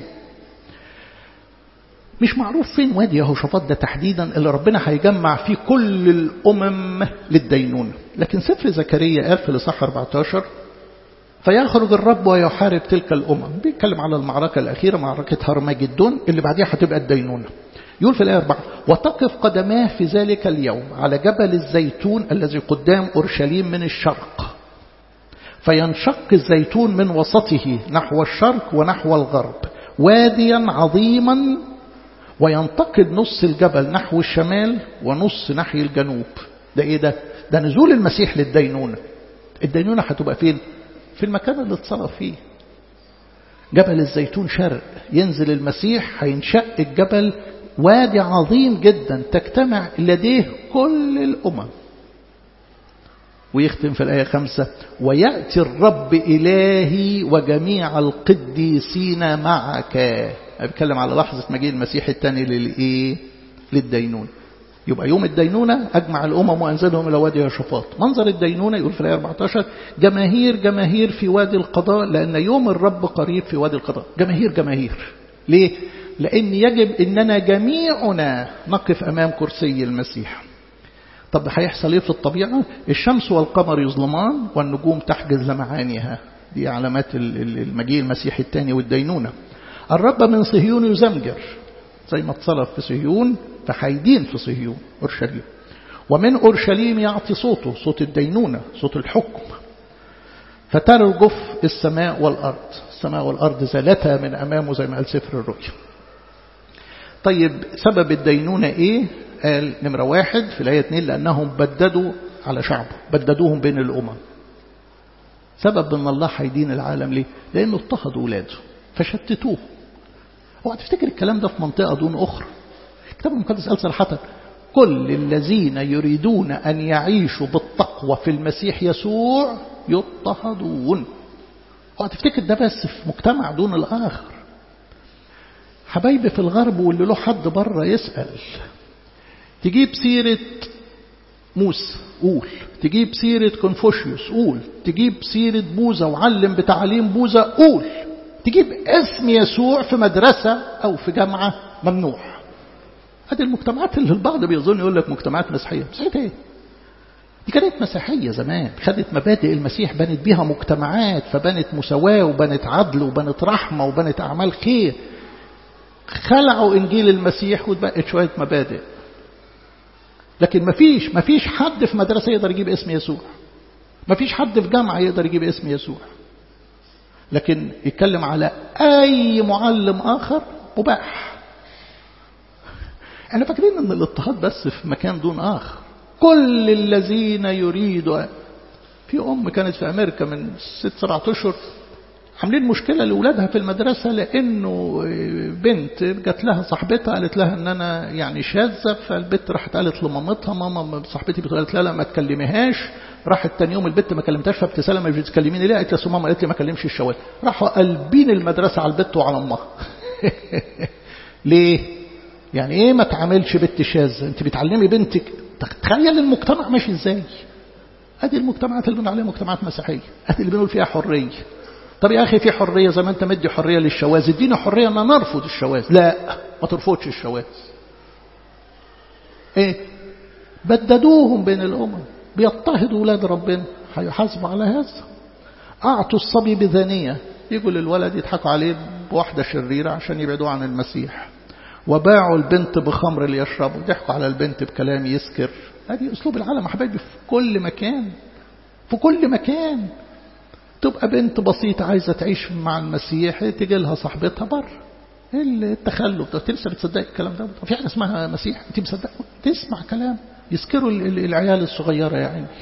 مش معروف فين وادي يهوشافاط ده تحديدا اللي ربنا هيجمع فيه كل الأمم للدينونة لكن سفر زكريا قال في الإصحاح 14 فيخرج الرب ويحارب تلك الأمم بيتكلم على المعركة الأخيرة معركة هرمجدون اللي بعديها هتبقى الدينونة يقول في الآية 4 وتقف قدماه في ذلك اليوم على جبل الزيتون الذي قدام أورشليم من الشرق فينشق الزيتون من وسطه نحو الشرق ونحو الغرب واديا عظيما وينتقل نص الجبل نحو الشمال ونص ناحية الجنوب ده ايه ده ده نزول المسيح للدينونة الدينونة هتبقى فين في المكان اللي اتصرف فيه جبل الزيتون شرق ينزل المسيح هينشق الجبل وادي عظيم جدا تجتمع لديه كل الأمم ويختم في الآية خمسة ويأتي الرب إلهي وجميع القديسين معك بيتكلم على لحظة مجيء المسيح الثاني للإيه للدينون يبقى يوم الدينونة أجمع الأمم وأنزلهم إلى وادي يهوشافاط منظر الدينونة يقول في الآية 14 جماهير جماهير في وادي القضاء لأن يوم الرب قريب في وادي القضاء جماهير جماهير ليه؟ لأن يجب أننا جميعنا نقف أمام كرسي المسيح طب هيحصل ايه في الطبيعة الشمس والقمر يظلمان والنجوم تحجز لمعانيها دي علامات المجيء المسيحي الثاني والدينونة الرب من صهيون يزمجر زي ما اتصرف في صهيون فحيدين في صهيون أورشليم ومن أورشليم يعطي صوته صوت الدينونة صوت الحكم فترجف السماء والأرض السماء والأرض زالتا من أمامه زي ما قال سفر الرؤيا طيب سبب الدينونة إيه قال نمرة واحد في الآية 2 لأنهم بددوا على شعبه بددوهم بين الأمم سبب أن الله هيدين العالم ليه لأنه اضطهدوا ولاده فشتتوه اوعى تفتكر الكلام ده في منطقة دون أخرى الكتاب المقدس قال صراحة كل الذين يريدون أن يعيشوا بالتقوى في المسيح يسوع يضطهدون اوعى تفتكر ده بس في مجتمع دون الآخر حبايبي في الغرب واللي له حد بره يسأل تجيب سيرة موسى قول تجيب سيرة كونفوشيوس قول تجيب سيرة بوذا وعلم بتعليم بوذا قول تجيب اسم يسوع في مدرسة أو في جامعة ممنوع هذه المجتمعات اللي البعض بيظن يقول لك مجتمعات مسيحية مسيحية ايه دي كانت مسيحية زمان خدت مبادئ المسيح بنت بيها مجتمعات فبنت مساواة وبنت عدل وبنت رحمة وبنت أعمال خير خلعوا إنجيل المسيح واتبقت شوية مبادئ لكن مفيش مفيش حد في مدرسة يقدر يجيب اسم يسوع مفيش حد في جامعة يقدر يجيب اسم يسوع لكن يتكلم على أي معلم آخر مباح احنا فاكرين ان الاضطهاد بس في مكان دون آخر كل الذين يريدوا في أم كانت في أمريكا من ست سبعة أشهر عاملين مشكلة لأولادها في المدرسة لأنه بنت جات لها صاحبتها قالت لها أن أنا يعني شاذة فالبنت راحت قالت لمامتها ماما صاحبتي قالت لها لا ما تكلميهاش راحت تاني يوم البنت ما كلمتهاش فابتسالة مش بتكلميني ليه قالت لها ماما قالت لي ما كلمش الشوال راحوا قلبين المدرسة على البنت وعلى امها ليه يعني ايه ما تعاملش بنت شاذة انت بتعلمي بنتك تخيل المجتمع ماشي ازاي ادي المجتمعات اللي بنقول عليها مجتمعات مسيحيه ادي اللي بنقول فيها حريه طب يا أخي في حرية زي ما أنت مدي حرية للشواذ ادينا حرية أن نرفض الشواذ لا ما ترفضش الشواذ إيه بددوهم بين الأمم بيضطهدوا أولاد ربنا هيحاسبوا على هذا أعطوا الصبي بذانية يقول الولد يضحكوا عليه بواحدة شريرة عشان يبعدوا عن المسيح وباعوا البنت بخمر ليشربوا ضحكوا على البنت بكلام يسكر هذه أسلوب العالم حبايبي في كل مكان في كل مكان تبقى بنت بسيطة عايزة تعيش مع المسيح تجي لها صاحبتها بره التخلف ده لسه بتصدق الكلام ده في حاجة اسمها مسيح انت مصدق تسمع كلام يسكروا العيال الصغيرة يا عيني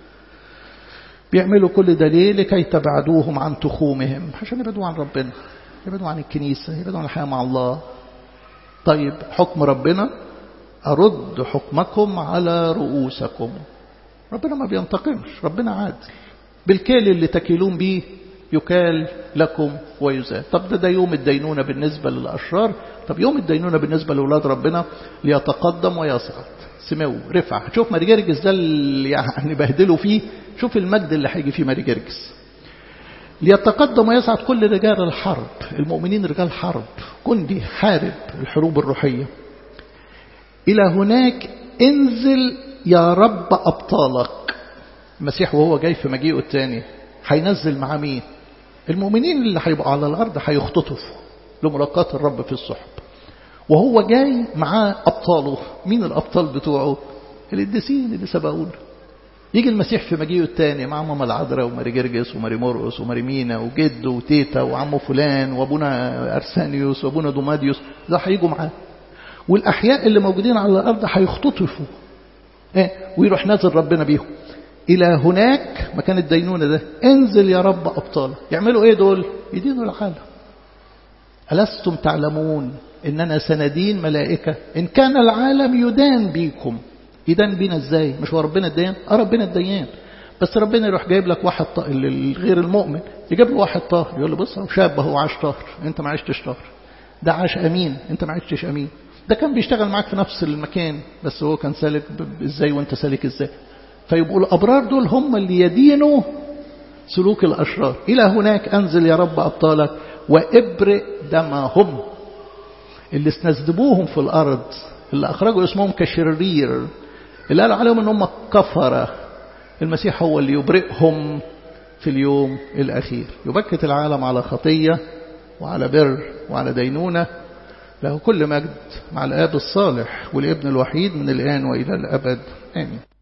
بيعملوا كل ده ليه لكي تبعدوهم عن تخومهم عشان يبعدوا عن ربنا يبعدوا عن الكنيسة يبعدوا عن الحياة مع الله طيب حكم ربنا أرد حكمكم على رؤوسكم ربنا ما بينتقمش ربنا عادل بالكيل اللي تكيلون به يكال لكم ويزال طب ده, ده يوم الدينونة بالنسبة للأشرار طب يوم الدينونة بالنسبة لأولاد ربنا ليتقدم ويصعد سمو رفع شوف ماري جرجس ده اللي يعني بهدلوا فيه شوف المجد اللي هيجي فيه ماري جرجس ليتقدم ويصعد كل رجال الحرب المؤمنين رجال حرب جندي حارب الحروب الروحية إلى هناك انزل يا رب أبطالك المسيح وهو جاي في مجيئه الثاني هينزل مع مين المؤمنين اللي هيبقوا على الأرض هيختطفوا لملاقاة الرب في الصحب وهو جاي معاه أبطاله مين الأبطال بتوعه القديسين اللي سبقونا يجي المسيح في مجيئه الثاني مع ماما العذراء وماري جرجس وماري مرقس وماري مينا وجده وتيتا وعمه فلان وابونا ارسانيوس وابونا دوماديوس ده هيجوا معاه والاحياء اللي موجودين على الارض هيختطفوا ايه ويروح نازل ربنا بيهم الى هناك مكان الدينونه ده انزل يا رب ابطال يعملوا ايه دول يدينوا العالم ألستم تعلمون إننا سندين ملائكة إن كان العالم يدان بيكم يدان بينا ازاي مش هو ربنا الديان اه ربنا الديان بس ربنا يروح جايب لك واحد طاهر غير المؤمن يجيب له واحد طاهر يقول له بص شاب هو عاش طاهر انت ما عشتش طاهر ده عاش امين انت ما عشتش امين ده كان بيشتغل معاك في نفس المكان بس هو كان سالك ازاي وانت سالك ازاي فيبقوا الابرار دول هم اللي يدينوا سلوك الاشرار الى هناك انزل يا رب ابطالك وابرئ دمهم اللي استنزدبوهم في الارض اللي اخرجوا اسمهم كشرير اللي قالوا عليهم ان هم كفرة المسيح هو اللي يبرئهم في اليوم الأخير يبكت العالم على خطية وعلى بر وعلى دينونة له كل مجد مع الآب الصالح والابن الوحيد من الآن وإلى الأبد آمين